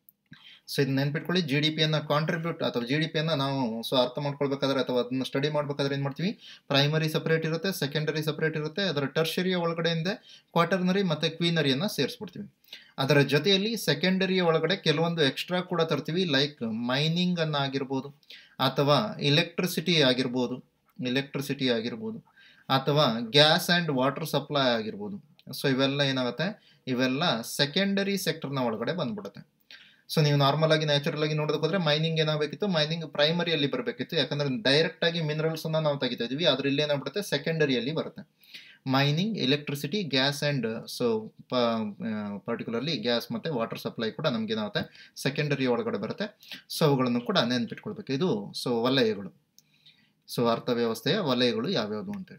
ಸೊ ಇದು ನೆನ್ಪಿಟ್ಕೊಳ್ಳಿ ಜಿ ಡಿ ಪಿಯನ್ನು ಕಾಂಟ್ರಿಬ್ಯೂಟ್ ಅಥವಾ ಜಿ ಡಿ ಪಿಯನ್ನು ನಾವು ಸೊ ಅರ್ಥ ಮಾಡ್ಕೊಳ್ಬೇಕಾದ್ರೆ ಅಥವಾ ಅದನ್ನು ಸ್ಟಡಿ ಮಾಡಬೇಕಾದ್ರೆ ಏನು ಮಾಡ್ತೀವಿ ಪ್ರೈಮರಿ ಸಪ್ರೇಟ್ ಇರುತ್ತೆ ಸೆಕೆಂಡರಿ ಸಪ್ರೇಟ್ ಇರುತ್ತೆ ಅದರ ಟರ್ಷರಿಯ ಒಳಗಡೆಯಿಂದ ಕ್ವಾಟರ್ನರಿ ಮತ್ತು ಕ್ವೀನರಿಯನ್ನು ಸೇರಿಸ್ಬಿಡ್ತೀವಿ ಅದರ ಜೊತೆಯಲ್ಲಿ ಸೆಕೆಂಡರಿಯ ಒಳಗಡೆ ಕೆಲವೊಂದು ಎಕ್ಸ್ಟ್ರಾ ಕೂಡ ತರ್ತೀವಿ ಲೈಕ್ ಮೈನಿಂಗ್ ಅನ್ನು ಆಗಿರ್ಬೋದು ಅಥವಾ ಇಲೆಕ್ಟ್ರಿಸಿಟಿ ಆಗಿರ್ಬೋದು ಇಲೆಕ್ಟ್ರಿಸಿಟಿ ಆಗಿರ್ಬೋದು ಅಥವಾ ಗ್ಯಾಸ್ ಆ್ಯಂಡ್ ವಾಟರ್ ಸಪ್ಲೈ ಆಗಿರ್ಬೋದು ಸೊ ಇವೆಲ್ಲ ಏನಾಗುತ್ತೆ ಇವೆಲ್ಲ ಸೆಕೆಂಡರಿ ಸೆಕ್ಟರ್ನ ಒಳಗಡೆ ಬಂದ್ಬಿಡುತ್ತೆ ಸೊ ನೀವು ನಾರ್ಮಲ್ ಆಗಿ ನ್ಯಾಚುರಲ್ ಆಗಿ ನೋಡೋದಕ್ಕೆ ಹೋದ್ರೆ ಮೈನಿಂಗ್ ಏನಾಗಬೇಕಿತ್ತು ಮೈನಿಂಗ್ ಪ್ರೈಮರಿಯಲ್ಲಿ ಬರಬೇಕಿತ್ತು ಯಾಕಂದ್ರೆ ಡೈರೆಕ್ಟ್ ಆಗಿ ಮಿನರಲ್ಸ್ ಅನ್ನ ನಾವು ತೆಗಿತಾ ಇದೀವಿ ಆದ್ರೆ ಇಲ್ಲಿ ಏನಾಗ್ಬಿಡುತ್ತೆ ಸೆಕೆಂಡರಿಯಲ್ಲಿ ಬರುತ್ತೆ mining electricity gas and so particularly gas ಮತ್ತು ವಾಟರ್ ಸಪ್ಲೈ ಕೂಡ ನಮ್ಗೆ ಏನಾಗುತ್ತೆ ಸೆಕೆಂಡರಿ ಒಳಗಡೆ ಬರುತ್ತೆ ಸೊ ಅವುಗಳನ್ನು ಕೂಡ ನೆನ್ಪಿಟ್ಕೊಳ್ಬೇಕು ಇದು ಸೊ ವಲಯಗಳು ಸೊ ಅರ್ಥವ್ಯವಸ್ಥೆಯ ವಲಯಗಳು ಯಾವ್ಯಾವುದು ಅಂತೇಳಿ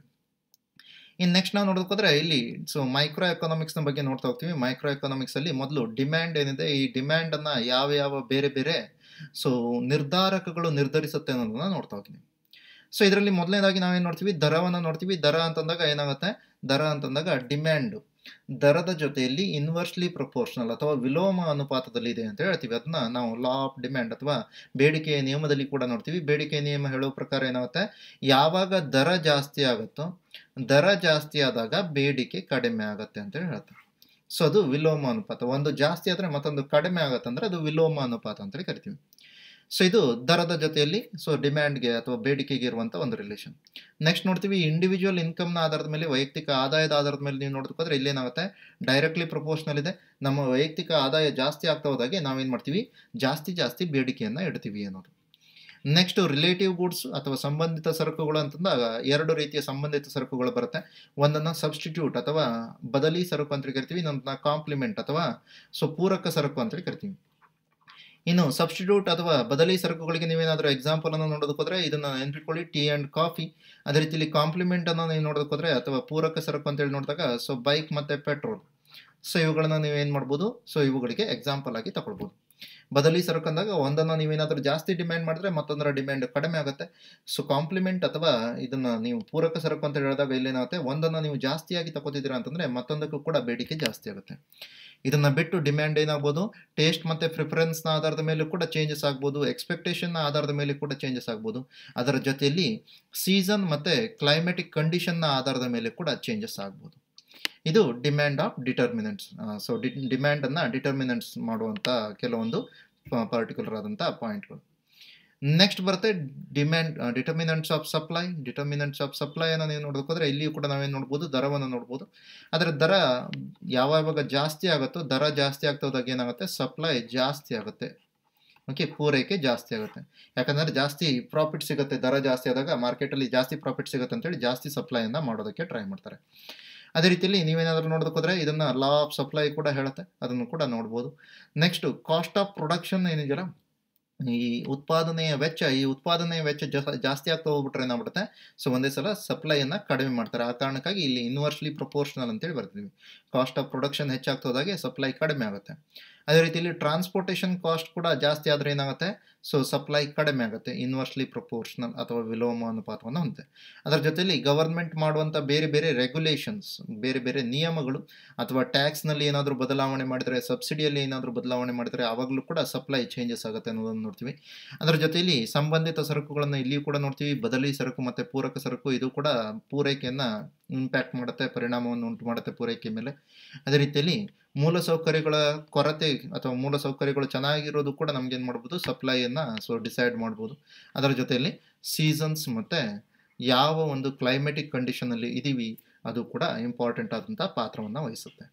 ಇನ್ನು ನೆಕ್ಸ್ಟ್ ನಾವು ನೋಡೋದಕ್ಕೋದ್ರೆ ಇಲ್ಲಿ ಸೊ ಮೈಕ್ರೋ ಎಕನಾಮಿಕ್ಸ್ನ ಬಗ್ಗೆ ನೋಡ್ತಾ ಹೋಗ್ತೀವಿ ಮೈಕ್ರೋ ಎಕನಾಮಿಕ್ಸಲ್ಲಿ ಮೊದಲು ಡಿಮ್ಯಾಂಡ್ ಏನಿದೆ ಈ ಡಿಮ್ಯಾಂಡನ್ನು ಯಾವ ಯಾವ ಬೇರೆ ಬೇರೆ ಸೊ ನಿರ್ಧಾರಕಗಳು ನಿರ್ಧರಿಸುತ್ತೆ ಅನ್ನೋದನ್ನ ನೋಡ್ತಾ ಹೋಗ್ತೀವಿ ಸೊ ಇದರಲ್ಲಿ ಮೊದಲನೇದಾಗಿ ನಾವೇನು ನೋಡ್ತೀವಿ ದರವನ್ನು ನೋಡ್ತೀವಿ ದರ ಅಂತಂದಾಗ ಏನಾಗುತ್ತೆ ದರ ಅಂತಂದಾಗ ಡಿಮ್ಯಾಂಡು ದರದ ಜೊತೆಯಲ್ಲಿ ಇನ್ವರ್ಸ್ಲಿ ಪ್ರಪೋರ್ಷನಲ್ ಅಥವಾ ವಿಲೋಮ ಅನುಪಾತದಲ್ಲಿ ಇದೆ ಅಂತ ಹೇಳ್ತೀವಿ ಅದನ್ನ ನಾವು ಲಾ ಆಫ್ ಡಿಮ್ಯಾಂಡ್ ಅಥವಾ ಬೇಡಿಕೆಯ ನಿಯಮದಲ್ಲಿ ಕೂಡ ನೋಡ್ತೀವಿ ಬೇಡಿಕೆಯ ನಿಯಮ ಹೇಳೋ ಪ್ರಕಾರ ಏನಾಗುತ್ತೆ ಯಾವಾಗ ದರ ಜಾಸ್ತಿ ಆಗುತ್ತೋ ದರ ಜಾಸ್ತಿ ಆದಾಗ ಬೇಡಿಕೆ ಕಡಿಮೆ ಆಗುತ್ತೆ ಅಂತ ಹೇಳ್ತಾರೆ ಸೊ ಅದು ವಿಲೋಮ ಅನುಪಾತ ಒಂದು ಜಾಸ್ತಿ ಆದರೆ ಮತ್ತೊಂದು ಕಡಿಮೆ ಆಗುತ್ತೆ ಅಂದ್ರೆ ಅದು ವಿಲೋಮ ಅನುಪಾತ ಅಂತೇಳಿ ಕರಿತೀವಿ ಸೊ ಇದು ದರದ ಜೊತೆಯಲ್ಲಿ ಸೊ ಡಿಮ್ಯಾಂಡ್ಗೆ ಅಥವಾ ಬೇಡಿಕೆಗೆ ಇರುವಂಥ ಒಂದು ರಿಲೇಷನ್ ನೆಕ್ಸ್ಟ್ ನೋಡ್ತೀವಿ ಇಂಡಿವಿಜುವಲ್ ಇನ್ಕಮ್ನ ಆಧಾರದ ಮೇಲೆ ವೈಯಕ್ತಿಕ ಆದಾಯದ ಆಧಾರದ ಮೇಲೆ ನೀವು ನೋಡೋದಕ್ಕೋದ್ರೆ ಇಲ್ಲೇನಾಗುತ್ತೆ ಡೈರೆಕ್ಟ್ಲಿ ಪ್ರಪೋರ್ಷನಲ್ ಇದೆ ನಮ್ಮ ವೈಯಕ್ತಿಕ ಆದಾಯ ಜಾಸ್ತಿ ಆಗ್ತಾ ಹೋದಾಗೆ ನಾವೇನು ಮಾಡ್ತೀವಿ ಜಾಸ್ತಿ ಜಾಸ್ತಿ ಬೇಡಿಕೆಯನ್ನು ಇಡ್ತೀವಿ ಅನ್ನೋದು ನೆಕ್ಸ್ಟ್ ರಿಲೇಟಿವ್ ಗೂಡ್ಸ್ ಅಥವಾ ಸಂಬಂಧಿತ ಸರಕುಗಳು ಅಂತಂದಾಗ ಎರಡು ರೀತಿಯ ಸಂಬಂಧಿತ ಸರಕುಗಳು ಬರುತ್ತೆ ಒಂದನ್ನು ಸಬ್ಸ್ಟಿಟ್ಯೂಟ್ ಅಥವಾ ಬದಲಿ ಸರಕು ಅಂತ ಕರಿತೀವಿ ಇನ್ನೊಂದನ್ನ ಕಾಂಪ್ಲಿಮೆಂಟ್ ಅಥವಾ ಸೊ ಪೂರಕ ಸರಕು ಅಂತ ಕರಿತೀವಿ ಇನ್ನು ಸಬ್ಸ್ಟಿಟ್ಯೂಟ್ ಅಥವಾ ಬದಲಿ ಸರಕುಗಳಿಗೆ ನೀವೇನಾದರೂ ಎಕ್ಸಾಂಪಲ್ ಅನ್ನು ನೋಡೋದಕ್ಕೆ ಹೋದ್ರೆ ಇದನ್ನ ನೆನ್ಪಿಟ್ಕೊಳ್ಳಿ ಟೀ ಆ್ಯಂಡ್ ಕಾಫಿ ಅದೇ ರೀತಿಲಿ ಕಾಂಪ್ಲಿಮೆಂಟ್ ಅನ್ನು ನೀವು ನೋಡೋದಕ್ಕೆ ಹೋದ್ರೆ ಅಥವಾ ಪೂರಕ ಸರಕು ಅಂತೇಳಿ ನೋಡಿದಾಗ ಸೊ ಬೈಕ್ ಮತ್ತು ಪೆಟ್ರೋಲ್ ಸೊ ಇವುಗಳನ್ನ ನೀವೇನು ಮಾಡ್ಬೋದು ಸೊ ಇವುಗಳಿಗೆ ಎಕ್ಸಾಂಪಲ್ ಆಗಿ ತಗೊಳ್ಬೋದು ಬದಲಿ ಸರಕು ಅಂದಾಗ ಒಂದನ್ನು ನೀವೇನಾದರೂ ಜಾಸ್ತಿ ಡಿಮ್ಯಾಂಡ್ ಮಾಡಿದ್ರೆ ಮತ್ತೊಂದರ ಡಿಮ್ಯಾಂಡ್ ಕಡಿಮೆ ಆಗುತ್ತೆ ಸೊ ಕಾಂಪ್ಲಿಮೆಂಟ್ ಅಥವಾ ಇದನ್ನ ನೀವು ಪೂರಕ ಸರಕು ಅಂತ ಹೇಳಿದಾಗ ಇಲ್ಲೇನಾಗುತ್ತೆ ಒಂದನ್ನು ನೀವು ಜಾಸ್ತಿಯಾಗಿ ತಗೋತಿದ್ದೀರಾ ಅಂತಂದ್ರೆ ಮತ್ತೊಂದಕ್ಕೂ ಕೂಡ ಬೇಡಿಕೆ ಜಾಸ್ತಿ ಆಗುತ್ತೆ ಇದನ್ನ ಬಿಟ್ಟು ಡಿಮ್ಯಾಂಡ್ ಏನಾಗ್ಬೋದು ಟೇಸ್ಟ್ ಮತ್ತು ಪ್ರಿಫರೆನ್ಸ್ನ ಆಧಾರದ ಮೇಲೂ ಕೂಡ ಚೇಂಜಸ್ ಆಗ್ಬೋದು ಎಕ್ಸ್ಪೆಕ್ಟೇಷನ್ನ ಆಧಾರದ ಮೇಲೆ ಕೂಡ ಚೇಂಜಸ್ ಆಗ್ಬೋದು ಅದರ ಜೊತೆಯಲ್ಲಿ ಸೀಸನ್ ಮತ್ತು ಕ್ಲೈಮೆಟಿಕ್ ಕಂಡೀಷನ್ನ ಆಧಾರದ ಮೇಲೆ ಕೂಡ ಚೇಂಜಸ್ ಆಗ್ಬೋದು ಇದು demand of determinants so D ಡಿಮ್ಯಾಂಡನ್ನು ಡಿಟರ್ಮಿನೆಂಟ್ಸ್ ಮಾಡುವಂಥ ಕೆಲವೊಂದು ಪರ್ಟಿಕ್ಯುಲರ್ ಆದಂಥ ಪಾಯಿಂಟ್ಗಳು ನೆಕ್ಸ್ಟ್ ಬರುತ್ತೆ demand determinants of supply determinants of ಸಪ್ಲೈಯನ್ನು ನೀವು ನೋಡೋಕೆ ಹೋದರೆ ಇಲ್ಲಿಯೂ ಕೂಡ ನಾವೇನು ನೋಡ್ಬೋದು ದರವನ್ನು ನೋಡ್ಬೋದು ಅದರ ದರ ಯಾವಾಗ ಜಾಸ್ತಿ ಆಗುತ್ತೋ ದರ ಜಾಸ್ತಿ ಆಗ್ತಾ ಹೋದಾಗ ಏನಾಗುತ್ತೆ ಸಪ್ಲೈ ಜಾಸ್ತಿ ಆಗುತ್ತೆ ಓಕೆ ಪೂರೈಕೆ ಜಾಸ್ತಿ ಆಗುತ್ತೆ ಯಾಕಂದರೆ ಜಾಸ್ತಿ ಪ್ರಾಫಿಟ್ ಸಿಗುತ್ತೆ ದರ ಜಾಸ್ತಿ ಆದಾಗ ಮಾರ್ಕೆಟಲ್ಲಿ ಜಾಸ್ತಿ ಪ್ರಾಫಿಟ್ ಸಿಗುತ್ತೆ ಅಂತೇಳಿ ಜಾಸ್ತಿ ಸಪ್ಲೈಯನ್ನು ಮಾಡೋದಕ್ಕೆ ಟ್ರೈ ಮಾಡ್ತಾರೆ ಅದೇ ರೀತಿಯಲ್ಲಿ ನೀವೇನಾದರೂ ನೋಡೋದಕ್ಕೆ ಹೋದರೆ ಇದನ್ನು ಲಾ ಆಫ್ ಸಪ್ಲೈ ಕೂಡ ಹೇಳುತ್ತೆ ಅದನ್ನು ಕೂಡ ನೋಡ್ಬೋದು ನೆಕ್ಸ್ಟು ಕಾಸ್ಟ್ ಆಫ್ ಪ್ರೊಡಕ್ಷನ್ ಏನಿದೆಯಲ್ಲ ಈ ಉತ್ಪಾದನೆಯ ವೆಚ್ಚ ಈ ಉತ್ಪಾದನೆಯ ವೆಚ್ಚ ಜಾಸ್ತಿ ಆಗ್ತಾ ಹೋಗ್ಬಿಟ್ರೆ ಏನಾಗ್ಬಿಡುತ್ತೆ ಸೊ ಒಂದೇ ಸಲ ಸಪ್ಲೈಯನ್ನು ಕಡಿಮೆ ಮಾಡ್ತಾರೆ ಆ ಕಾರಣಕ್ಕಾಗಿ ಇಲ್ಲಿ ಇನ್ವರ್ಸ್ಲಿ ಪ್ರಪೋರ್ಷನಲ್ ಅಂತೇಳಿ ಬರ್ತೀವಿ ಕಾಸ್ಟ್ ಆಫ್ ಪ್ರೊಡಕ್ಷನ್ ಹೆಚ್ಚಾಗ್ತಾ ಹೋದಾಗೆ ಸಪ್ಲೈ ಕಡಿಮೆ ಆಗುತ್ತೆ ಅದೇ ರೀತಿಯಲ್ಲಿ ಟ್ರಾನ್ಸ್ಪೋರ್ಟೇಷನ್ ಕಾಸ್ಟ್ ಕೂಡ ಜಾಸ್ತಿ ಆದರೆ ಏನಾಗುತ್ತೆ ಸೊ ಸಪ್ಲೈ ಕಡಿಮೆ ಆಗುತ್ತೆ ಇನ್ವರ್ಸ್ಲಿ ಪ್ರಪೋರ್ಷನಲ್ ಅಥವಾ ವಿಲೋಮ ಅನುಪಾತವನ್ನು ಹೊಂದಿದೆ ಅದರ ಜೊತೆಯಲ್ಲಿ ಗವರ್ಮೆಂಟ್ ಮಾಡುವಂಥ ಬೇರೆ ಬೇರೆ ರೆಗ್ಯುಲೇಷನ್ಸ್ ಬೇರೆ ಬೇರೆ ನಿಯಮಗಳು ಅಥವಾ ಟ್ಯಾಕ್ಸ್ನಲ್ಲಿ ಏನಾದರೂ ಬದಲಾವಣೆ ಮಾಡಿದರೆ ಸಬ್ಸಿಡಿಯಲ್ಲಿ ಏನಾದರೂ ಬದಲಾವಣೆ ಮಾಡಿದರೆ ಆವಾಗಲೂ ಕೂಡ ಸಪ್ಲೈ ಚೇಂಜಸ್ ಆಗುತ್ತೆ ಅನ್ನೋದನ್ನು ನೋಡ್ತೀವಿ ಅದರ ಜೊತೆಯಲ್ಲಿ ಸಂಬಂಧಿತ ಸರಕುಗಳನ್ನು ಇಲ್ಲಿಯೂ ಕೂಡ ನೋಡ್ತೀವಿ ಬದಲಿ ಸರಕು ಮತ್ತು ಪೂರಕ ಸರಕು ಇದು ಕೂಡ ಪೂರೈಕೆಯನ್ನು ಇಂಪ್ಯಾಕ್ಟ್ ಮಾಡುತ್ತೆ ಪರಿಣಾಮವನ್ನು ಉಂಟು ಮಾಡುತ್ತೆ ಪೂರೈಕೆ ಮೇಲೆ ಅದೇ ರೀತಿಯಲ್ಲಿ ಮೂಲಸೌಕರ್ಯಗಳ ಕೊರತೆ ಅಥವಾ ಮೂಲಸೌಕರ್ಯಗಳು ಚೆನ್ನಾಗಿರೋದು ಕೂಡ ನಮಗೇನು ಮಾಡ್ಬೋದು ಸಪ್ಲೈಯನ್ನು ಸೊ ಡಿಸೈಡ್ ಮಾಡ್ಬೋದು ಅದರ ಜೊತೆಯಲ್ಲಿ ಸೀಸನ್ಸ್ ಮತ್ತು ಯಾವ ಒಂದು ಕ್ಲೈಮೆಟಿಕ್ ಕಂಡೀಷನಲ್ಲಿ ಇದ್ದೀವಿ ಅದು ಕೂಡ ಇಂಪಾರ್ಟೆಂಟ್ ಆದಂಥ ಪಾತ್ರವನ್ನು ವಹಿಸುತ್ತೆ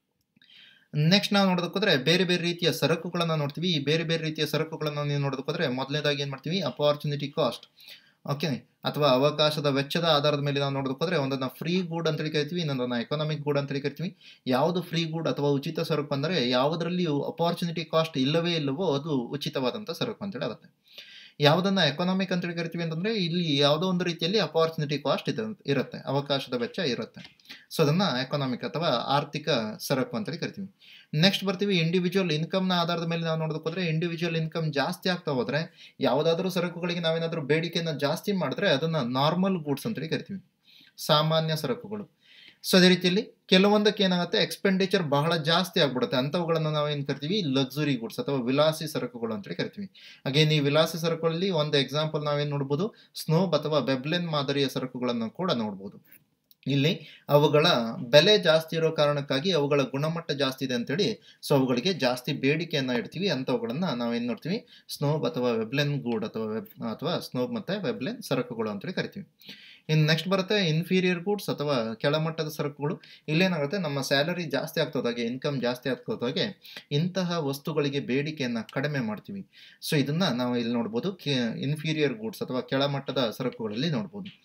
ನೆಕ್ಸ್ಟ್ ನಾವು ನೋಡೋದಕ್ಕೋದ್ರೆ ಬೇರೆ ಬೇರೆ ರೀತಿಯ ಸರಕುಗಳನ್ನು ನೋಡ್ತೀವಿ ಈ ಬೇರೆ ಬೇರೆ ರೀತಿಯ ಸರಕುಗಳನ್ನು ನೀವು ನೋಡೋದಕ್ಕೋದ್ರೆ ಮೊದಲನೇದಾಗಿ ಏನು ಮಾಡ್ತೀವಿ ಅಪಾರ್ಚುನಿಟಿ ಕಾಸ್ಟ್ ಓಕೆ ಅಥವಾ ಅವಕಾಶದ ವೆಚ್ಚದ ಆಧಾರದ ಮೇಲೆ ನಾವು ನೋಡೋದಕ್ಕೋದ್ರೆ ಒಂದನ್ನು ಫ್ರೀ ಗೂಡ್ ಅಂತೇಳಿ ಕರಿತೀವಿ ಇನ್ನೊಂದನ್ನು ಎಕನಾಮಿಕ್ ಗೂಡ್ ಅಂತೇಳಿ ಕರಿತೀವಿ ಯಾವುದು ಫ್ರೀ ಗೂಡ್ ಅಥವಾ ಉಚಿತ ಸರಕು ಅಂದರೆ ಯಾವುದರಲ್ಲಿಯೂ ಅಪಾರ್ಚುನಿಟಿ ಕಾಸ್ಟ್ ಇಲ್ಲವೇ ಇಲ್ಲವೋ ಅದು ಉಚಿತವಾದಂಥ ಸರಕು ಅಂತೇಳಿ ಆಗುತ್ತೆ ಯಾವುದನ್ನು ಎಕನಾಮಿಕ್ ಅಂತೇಳಿ ಕರಿತೀವಿ ಅಂತಂದರೆ ಇಲ್ಲಿ ಯಾವುದೋ ಒಂದು ರೀತಿಯಲ್ಲಿ ಅಪಾರ್ಚುನಿಟಿ ಕಾಸ್ಟ್ ಇದೆ ಇರುತ್ತೆ ಅವಕಾಶದ ವೆಚ್ಚ ಇರುತ್ತೆ ಸೊ ಅದನ್ನು ಎಕನಾಮಿಕ್ ಅಥವಾ ಆರ್ಥಿಕ ಸರಕು ಅಂತೇಳಿ ಕರಿತೀವಿ ನೆಕ್ಸ್ಟ್ ಬರ್ತೀವಿ ಇಂಡಿವಿಜುವಲ್ ಇನ್ಕಮ್ನ ಆಧಾರದ ಮೇಲೆ ನಾವು ನೋಡೋದಕ್ಕೆ ಹೋದರೆ ಇಂಡಿವಿಜುವಲ್ ಇನ್ಕಮ್ ಜಾಸ್ತಿ ಆಗ್ತಾ ಹೋದರೆ ಯಾವುದಾದ್ರೂ ಸರಕುಗಳಿಗೆ ನಾವೇನಾದರೂ ಬೇಡಿಕೆಯನ್ನು ಜಾಸ್ತಿ ಮಾಡಿದ್ರೆ ಅದನ್ನು ನಾರ್ಮಲ್ ಗೂಡ್ಸ್ ಅಂತೇಳಿ ಕರಿತೀವಿ ಸಾಮಾನ್ಯ ಸರಕುಗಳು ಸೊ ಅದೇ ರೀತಿಯಲ್ಲಿ ಕೆಲವೊಂದಕ್ಕೆ ಏನಾಗುತ್ತೆ ಎಕ್ಸ್ಪೆಂಡಿಚರ್ ಬಹಳ ಜಾಸ್ತಿ ಆಗ್ಬಿಡುತ್ತೆ ಅಂಥವುಗಳನ್ನು ನಾವೇನು ಕರಿತೀವಿ ಲಕ್ಸುರಿ ಗೂಡ್ಸ್ ಅಥವಾ ವಿಲಾಸಿ ಸರಕುಗಳು ಅಂತೇಳಿ ಕರಿತೀವಿ ಹಾಗೇನು ಈ ವಿಲಾಸಿ ಸರಕುಗಳಲ್ಲಿ ಒಂದು ಎಕ್ಸಾಂಪಲ್ ನಾವೇನು ನೋಡ್ಬೋದು ಸ್ನೋಬ್ ಅಥವಾ ಬೆಬ್ಲೆನ್ ಮಾದರಿಯ ಸರಕುಗಳನ್ನು ಕೂಡ ನೋಡ್ಬೋದು ಇಲ್ಲಿ ಅವುಗಳ ಬೆಲೆ ಜಾಸ್ತಿ ಇರೋ ಕಾರಣಕ್ಕಾಗಿ ಅವುಗಳ ಗುಣಮಟ್ಟ ಜಾಸ್ತಿ ಇದೆ ಅಂತೇಳಿ ಸೊ ಅವುಗಳಿಗೆ ಜಾಸ್ತಿ ಬೇಡಿಕೆಯನ್ನು ಇಡ್ತೀವಿ ಅಂಥವುಗಳನ್ನು ನಾವೇನು ನೋಡ್ತೀವಿ ಸ್ನೋಬ್ ಅಥವಾ ವೆಬ್ಲೆನ್ ಗೂಡ್ ಅಥವಾ ವೆಬ್ ಅಥವಾ ಸ್ನೋಬ್ ಮತ್ತು ವೆಬ್ಲೆನ್ ಸರಕುಗಳು ಅಂತೇಳಿ ಕರಿತೀವಿ ಇನ್ನು ನೆಕ್ಸ್ಟ್ ಬರುತ್ತೆ ಇನ್ಫೀರಿಯರ್ ಗೂಡ್ಸ್ ಅಥವಾ ಕೆಳಮಟ್ಟದ ಸರಕುಗಳು ಇಲ್ಲೇನಾಗುತ್ತೆ ನಮ್ಮ ಸ್ಯಾಲರಿ ಜಾಸ್ತಿ ಆಗ್ತೋದಾಗೆ ಇನ್ಕಮ್ ಜಾಸ್ತಿ ಆಗ್ತೋದಾಗೆ ಇಂತಹ ವಸ್ತುಗಳಿಗೆ ಬೇಡಿಕೆಯನ್ನು ಕಡಿಮೆ ಮಾಡ್ತೀವಿ ಸೊ ಇದನ್ನು ನಾವು ಇಲ್ಲಿ ನೋಡ್ಬೋದು ಕೆ ಇನ್ಫೀರಿಯರ್ ಗೂಡ್ಸ್ ಅಥವಾ ಕೆಳಮಟ್ಟದ ಸರಕುಗಳಲ್ಲಿ ನೋಡ್ಬೋದು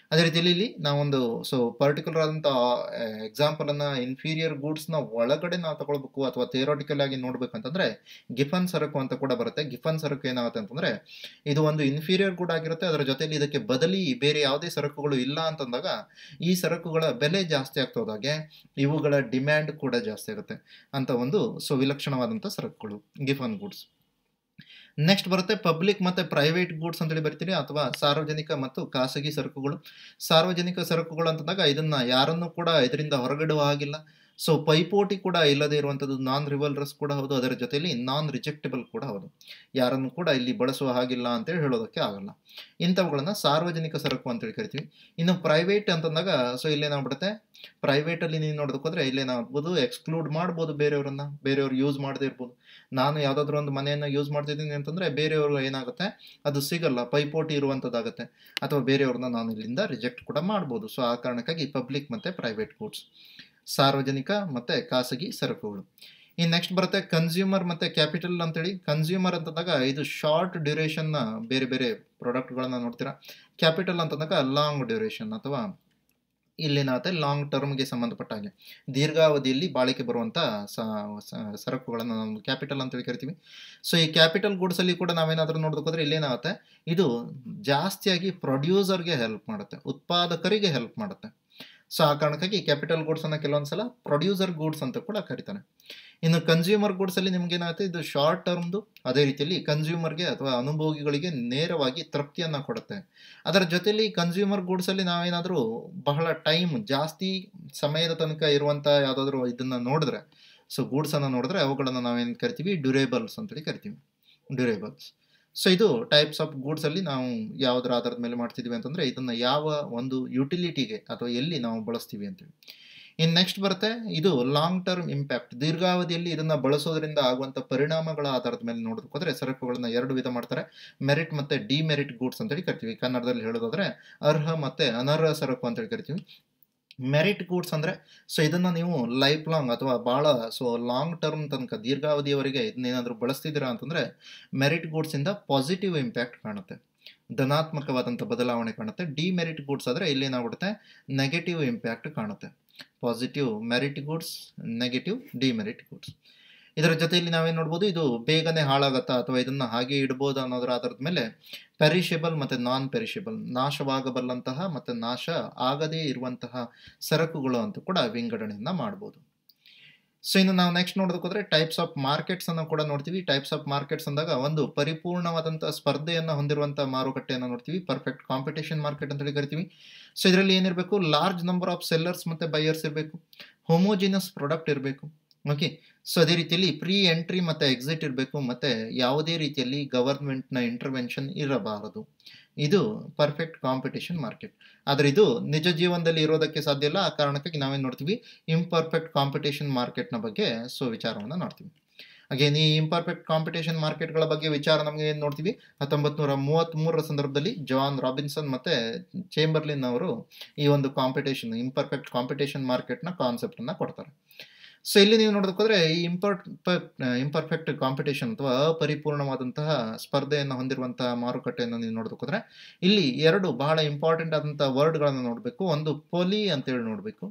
ಅದೇ ರೀತಿಯಲ್ಲಿ ಇಲ್ಲಿ ನಾವೊಂದು ಸೊ ಪರ್ಟಿಕ್ಯುಲರ್ ಆದಂಥ ಎಕ್ಸಾಂಪಲನ್ನು ಇನ್ಫೀರಿಯರ್ ಗೂಡ್ಸ್ನ ಒಳಗಡೆ ನಾವು ತಗೊಳ್ಬೇಕು ಅಥವಾ ಥಿಯರಾಟಿಕಲ್ ಆಗಿ ನೋಡ್ಬೇಕಂತಂದ್ರೆ ಗಿಫನ್ ಸರಕು ಅಂತ ಕೂಡ ಬರುತ್ತೆ ಗಿಫನ್ ಸರಕು ಏನಾಗುತ್ತೆ ಅಂತಂದ್ರೆ ಇದು ಒಂದು ಇನ್ಫೀರಿಯರ್ ಗುಡ್ ಆಗಿರುತ್ತೆ ಅದರ ಜೊತೆಲಿ ಇದಕ್ಕೆ ಬದಲಿ ಬೇರೆ ಯಾವುದೇ ಸರಕುಗಳು ಇಲ್ಲ ಅಂತಂದಾಗ ಈ ಸರಕುಗಳ ಬೆಲೆ ಜಾಸ್ತಿ ಆಗ್ತಾ ಹೋದಾಗೆ ಇವುಗಳ ಡಿಮ್ಯಾಂಡ್ ಕೂಡ ಜಾಸ್ತಿ ಆಗುತ್ತೆ ಅಂತ ಒಂದು ಸೊ ವಿಲಕ್ಷಣವಾದಂಥ ಸರಕುಗಳು ಗಿಫನ್ ಗೂಡ್ಸ್ ನೆಕ್ಸ್ಟ್ ಬರುತ್ತೆ ಪಬ್ಲಿಕ್ ಮತ್ತು ಪ್ರೈವೇಟ್ ಗೂಡ್ಸ್ ಅಂತೇಳಿ ಬರ್ತೀವಿ ಅಥವಾ ಸಾರ್ವಜನಿಕ ಮತ್ತು ಖಾಸಗಿ ಸರಕುಗಳು ಸಾರ್ವಜನಿಕ ಸರಕುಗಳು ಅಂತಂದಾಗ ಇದನ್ನ ಯಾರನ್ನೂ ಕೂಡ ಇದರಿಂದ ಹೊರಗಿಡುವ ಹಾಗಿಲ್ಲ ಸೊ ಪೈಪೋಟಿ ಕೂಡ ಇಲ್ಲದೆ ಇರುವಂಥದ್ದು ನಾನ್ ರಿವಲ್ರಸ್ ಕೂಡ ಹೌದು ಅದರ ಜೊತೆಯಲ್ಲಿ ನಾನ್ ರಿಜೆಕ್ಟಬಲ್ ಕೂಡ ಹೌದು ಯಾರನ್ನು ಕೂಡ ಇಲ್ಲಿ ಬಳಸುವ ಹಾಗಿಲ್ಲ ಅಂತೇಳಿ ಹೇಳೋದಕ್ಕೆ ಆಗಲ್ಲ ಇಂಥವುಗಳನ್ನ ಸಾರ್ವಜನಿಕ ಸರಕು ಅಂತೇಳಿ ಕರಿತೀವಿ ಇನ್ನು ಪ್ರೈವೇಟ್ ಅಂತಂದಾಗ ಸೊ ಇಲ್ಲೇನಾಗ್ಬಿಡುತ್ತೆ ಪ್ರೈವೇಟಲ್ಲಿ ನೀವು ನೋಡೋದಕ್ಕೆ ಹೋದ್ರೆ ಇಲ್ಲೇನಾಗ್ಬೋದು ಎಕ್ಸ್ಕ್ಲೂಡ್ ಮಾಡ್ಬೋದು ಬೇರೆಯವರನ್ನ ಬೇರೆಯವ್ರು ಯೂಸ್ ಮಾಡದೇ ಇರ್ಬೋದು ನಾನು ಯಾವುದಾದ್ರೂ ಒಂದು ಮನೆಯನ್ನು ಯೂಸ್ ಮಾಡ್ತಿದ್ದೀನಿ ಅಂತಂದರೆ ಬೇರೆಯವರು ಏನಾಗುತ್ತೆ ಅದು ಸಿಗಲ್ಲ ಪೈಪೋಟಿ ಇರುವಂಥದ್ದಾಗುತ್ತೆ ಅಥವಾ ಬೇರೆಯವ್ರನ್ನ ನಾನು ಇಲ್ಲಿಂದ ರಿಜೆಕ್ಟ್ ಕೂಡ ಮಾಡ್ಬೋದು ಸೊ ಆ ಕಾರಣಕ್ಕಾಗಿ ಪಬ್ಲಿಕ್ ಮತ್ತು ಪ್ರೈವೇಟ್ ಗೂಡ್ಸ್ ಸಾರ್ವಜನಿಕ ಮತ್ತು ಖಾಸಗಿ ಸರಕುಗಳು ಇನ್ನು ನೆಕ್ಸ್ಟ್ ಬರುತ್ತೆ ಕನ್ಸ್ಯೂಮರ್ ಮತ್ತು ಕ್ಯಾಪಿಟಲ್ ಅಂತೇಳಿ ಕನ್ಸ್ಯೂಮರ್ ಅಂತಂದಾಗ ಇದು ಶಾರ್ಟ್ ಡ್ಯೂರೇಷನ್ನ ಬೇರೆ ಬೇರೆ ಪ್ರಾಡಕ್ಟ್ಗಳನ್ನ ನೋಡ್ತೀರಾ ಕ್ಯಾಪಿಟಲ್ ಅಂತಂದಾಗ ಲಾಂಗ್ ಡ್ಯೂರೇಷನ್ ಅಥವಾ ಇಲ್ಲೇನಾಗುತ್ತೆ ಲಾಂಗ್ ಟರ್ಮ್ಗೆ ಸಂಬಂಧಪಟ್ಟ ಹಾಗೆ ದೀರ್ಘಾವಧಿಯಲ್ಲಿ ಬಾಳಿಕೆ ಬರುವಂಥ ಸರಕುಗಳನ್ನು ನಾವು ಕ್ಯಾಪಿಟಲ್ ಅಂತೇಳಿ ಕರಿತೀವಿ ಸೊ ಈ ಕ್ಯಾಪಿಟಲ್ ಗೂಡ್ಸಲ್ಲಿ ಕೂಡ ನಾವೇನಾದರೂ ನೋಡೋದಕ್ಕೋದ್ರೆ ಇಲ್ಲೇನಾಗುತ್ತೆ ಇದು ಜಾಸ್ತಿಯಾಗಿ ಪ್ರೊಡ್ಯೂಸರ್ಗೆ ಹೆಲ್ಪ್ ಮಾಡುತ್ತೆ ಉತ್ಪಾದಕರಿಗೆ ಹೆಲ್ಪ್ ಮಾಡುತ್ತೆ ಸೊ ಆ ಕಾರಣಕ್ಕಾಗಿ ಕ್ಯಾಪಿಟಲ್ ಗೂಡ್ಸನ್ನು ಕೆಲವೊಂದು ಸಲ ಪ್ರೊಡ್ಯೂಸರ್ ಗೂಡ್ಸ್ ಅಂತ ಕೂಡ ಕರಿತಾನೆ ಇನ್ನು ಕನ್ಸ್ಯೂಮರ್ ಗೂಡ್ಸಲ್ಲಿ ನಿಮ್ಗೆ ಏನಾಗುತ್ತೆ ಇದು ಶಾರ್ಟ್ ಟರ್ಮ್ದು ಅದೇ ರೀತಿಯಲ್ಲಿ ಕನ್ಸ್ಯೂಮರ್ಗೆ ಅಥವಾ ಅನುಭೋಗಿಗಳಿಗೆ ನೇರವಾಗಿ ತೃಪ್ತಿಯನ್ನು ಕೊಡುತ್ತೆ ಅದರ ಜೊತೆಯಲ್ಲಿ ಕನ್ಸ್ಯೂಮರ್ ಗೂಡ್ಸಲ್ಲಿ ನಾವೇನಾದರೂ ಬಹಳ ಟೈಮ್ ಜಾಸ್ತಿ ಸಮಯದ ತನಕ ಇರುವಂಥ ಯಾವುದಾದ್ರೂ ಇದನ್ನು ನೋಡಿದ್ರೆ ಸೊ ಗೂಡ್ಸನ್ನು ನೋಡಿದ್ರೆ ಅವುಗಳನ್ನು ನಾವೇನು ಕರಿತೀವಿ ಡ್ಯೂರೇಬಲ್ಸ್ ಅಂತೇಳಿ ಕರಿತೀವಿ ಡ್ಯೂರೇಬಲ್ಸ್ ಸೊ ಇದು ಟೈಪ್ಸ್ ಆಫ್ ಗೂಡ್ಸಲ್ಲಿ ನಾವು ಯಾವುದರ ಆಧಾರದ ಮೇಲೆ ಮಾಡ್ತಿದ್ವಿ ಅಂತಂದರೆ ಇದನ್ನು ಯಾವ ಒಂದು ಯುಟಿಲಿಟಿಗೆ ಅಥವಾ ಎಲ್ಲಿ ನಾವು ಬಳಸ್ತೀವಿ ಅಂತೇಳಿ ಇನ್ನು ನೆಕ್ಸ್ಟ್ ಬರುತ್ತೆ ಇದು ಲಾಂಗ್ ಟರ್ಮ್ ಇಂಪ್ಯಾಕ್ಟ್ ದೀರ್ಘಾವಧಿಯಲ್ಲಿ ಇದನ್ನು ಬಳಸೋದ್ರಿಂದ ಆಗುವಂಥ ಪರಿಣಾಮಗಳ ಆಧಾರದ ಮೇಲೆ ನೋಡೋದಕ್ಕೆ ಹೋದರೆ ಸರಕುಗಳನ್ನ ಎರಡು ವಿಧ ಮಾಡ್ತಾರೆ ಮೆರಿಟ್ ಮತ್ತು ಡಿಮೆರಿಟ್ ಗೂಡ್ಸ್ ಅಂತೇಳಿ ಕರಿತೀವಿ ಕನ್ನಡದಲ್ಲಿ ಹೇಳೋದಾದ್ರೆ ಅರ್ಹ ಮತ್ತು ಅನರ್ಹ ಸರಕು ಅಂತೇಳಿ ಕರಿತೀವಿ ಮೆರಿಟ್ ಗೂಡ್ಸ್ ಅಂದರೆ ಸೊ ಇದನ್ನು ನೀವು ಲೈಫ್ ಲಾಂಗ್ ಅಥವಾ ಭಾಳ ಸೊ ಲಾಂಗ್ ಟರ್ಮ್ ತನಕ ದೀರ್ಘಾವಧಿಯವರೆಗೆ ಇದನ್ನೇನಾದರೂ ಬಳಸ್ತಿದ್ದೀರಾ ಅಂತಂದರೆ ಮೆರಿಟ್ ಗೂಡ್ಸಿಂದ ಪಾಸಿಟಿವ್ ಇಂಪ್ಯಾಕ್ಟ್ ಕಾಣುತ್ತೆ ಧನಾತ್ಮಕವಾದಂಥ ಬದಲಾವಣೆ ಕಾಣುತ್ತೆ ಡಿಮೆರಿಟ್ ಗೂಡ್ಸ್ ಆದರೆ ಇಲ್ಲೇನಾಗ್ಬಿಡುತ್ತೆ ನೆಗೆಟಿವ್ ಇಂಪ್ಯಾಕ್ಟ್ ಕಾಣುತ್ತೆ positive merit goods negative demerit goods ಇದರ ಜೊತೆಯಲ್ಲಿ ನಾವೇನು ನೋಡ್ಬೋದು ಇದು ಬೇಗನೆ ಹಾಳಾಗತ್ತಾ ಅಥವಾ ಇದನ್ನು ಹಾಗೆ ಇಡ್ಬೋದು ಅನ್ನೋದರ ಆಧಾರದ ಮೇಲೆ ಪೆರಿಷೇಬಲ್ ಮತ್ತು ನಾನ್ ಪೆರಿಷೇಬಲ್ ನಾಶವಾಗಬಲ್ಲಂತಹ ಮತ್ತು ನಾಶ ಆಗದೇ ಇರುವಂತಹ ಸರಕುಗಳು ಅಂತ ಕೂಡ ವಿಂಗಡಣೆಯನ್ನು ಮಾಡ್ಬೋದು ಸೊ ಇನ್ನು ನಾವು ನೆಕ್ಸ್ಟ್ ನೋಡೋದಕ್ಕೆ ಹೋದರೆ ಟೈಪ್ಸ್ ಆಫ್ ಮಾರ್ಕೆಟ್ಸ್ ಅನ್ನು ಕೂಡ ನೋಡ್ತೀವಿ ಟೈಪ್ಸ್ ಆಫ್ ಮಾರ್ಕೆಟ್ಸ್ ಅಂದಾಗ ಒಂದು ಪರಿಪೂರ್ಣವಾದಂಥ ಸ್ಪರ್ಧೆಯನ್ನು ಹೊಂದಿರುವಂಥ ಮಾರುಕಟ್ಟೆಯನ್ನು ನೋಡ್ತೀವಿ ಪರ್ಫೆಕ್ಟ್ ಕಾಂಪಿಟೇಷನ್ ಮಾರ್ಕೆಟ್ ಅಂತೇಳಿ ಕರಿತೀವಿ ಸೊ ಇದರಲ್ಲಿ ಏನಿರಬೇಕು ಲಾರ್ಜ್ ನಂಬರ್ ಆಫ್ ಸೆಲ್ಲರ್ಸ್ ಮತ್ತು ಬೈಯರ್ಸ್ ಇರಬೇಕು ಹೋಮೋಜಿನಸ್ ಪ್ರಾಡಕ್ಟ್ ಇರಬೇಕು ಓಕೆ ಸೊ ಅದೇ ರೀತಿಯಲ್ಲಿ ಪ್ರೀ ಎಂಟ್ರಿ ಮತ್ತು ಎಕ್ಸಿಟ್ ಇರಬೇಕು ಮತ್ತು ಯಾವುದೇ ರೀತಿಯಲ್ಲಿ ಗವರ್ಮೆಂಟ್ನ ಇಂಟರ್ವೆನ್ಷನ್ ಇರಬಾರದು ಇದು ಪರ್ಫೆಕ್ಟ್ ಕಾಂಪಿಟೇಷನ್ ಮಾರ್ಕೆಟ್ ಆದರೆ ಇದು ನಿಜ ಜೀವನದಲ್ಲಿ ಇರೋದಕ್ಕೆ ಸಾಧ್ಯ ಇಲ್ಲ ಆ ಕಾರಣಕ್ಕಾಗಿ ನಾವೇನು ನೋಡ್ತೀವಿ ಇಂಪರ್ಫೆಕ್ಟ್ ಕಾಂಪಿಟೇಷನ್ ಮಾರ್ಕೆಟ್ನ ಬಗ್ಗೆ ಸೊ ವಿಚಾರವನ್ನು ನೋಡ್ತೀವಿ ಅಗೇನ್ ಈ ಇಂಪರ್ಫೆಕ್ಟ್ ಕಾಂಪಿಟೇಷನ್ ಮಾರ್ಕೆಟ್ಗಳ ಬಗ್ಗೆ ವಿಚಾರ ನಮಗೆ ಏನು ನೋಡ್ತೀವಿ ಹತ್ತೊಂಬತ್ತು ನೂರ ಮೂವತ್ತ್ಮೂರರ ಸಂದರ್ಭದಲ್ಲಿ ಜಾನ್ ರಾಬಿನ್ಸನ್ ಮತ್ತು ಚೇಂಬರ್ಲಿನ್ ಅವರು ಈ ಒಂದು ಕಾಂಪಿಟೇಷನ್ ಇಂಪರ್ಫೆಕ್ಟ್ ಕಾಂಪಿಟೇಷನ್ ಮಾರ್ಕೆಟ್ನ ಕಾನ್ಸೆಪ್ಟನ್ನು ಕೊಡ್ತಾರೆ ಸೊ ಇಲ್ಲಿ ನೀವು ನೋಡೋದಕ್ಕೋದ್ರೆ ಈ ಇಂಪರ್ಟ್ ಇಂಪರ್ಫೆಕ್ಟ್ ಕಾಂಪಿಟೇಷನ್ ಅಥವಾ ಅಪರಿಪೂರ್ಣವಾದಂತಹ ಸ್ಪರ್ಧೆಯನ್ನು ಹೊಂದಿರುವಂತಹ ಮಾರುಕಟ್ಟೆಯನ್ನು ನೀವು ನೋಡೋದಕ್ಕೋದ್ರೆ ಇಲ್ಲಿ ಎರಡು ಬಹಳ ಇಂಪಾರ್ಟೆಂಟ್ ಆದಂಥ ವರ್ಡ್ಗಳನ್ನು ನೋಡಬೇಕು ಒಂದು ಪೊಲಿ ಅಂತೇಳಿ ನೋಡಬೇಕು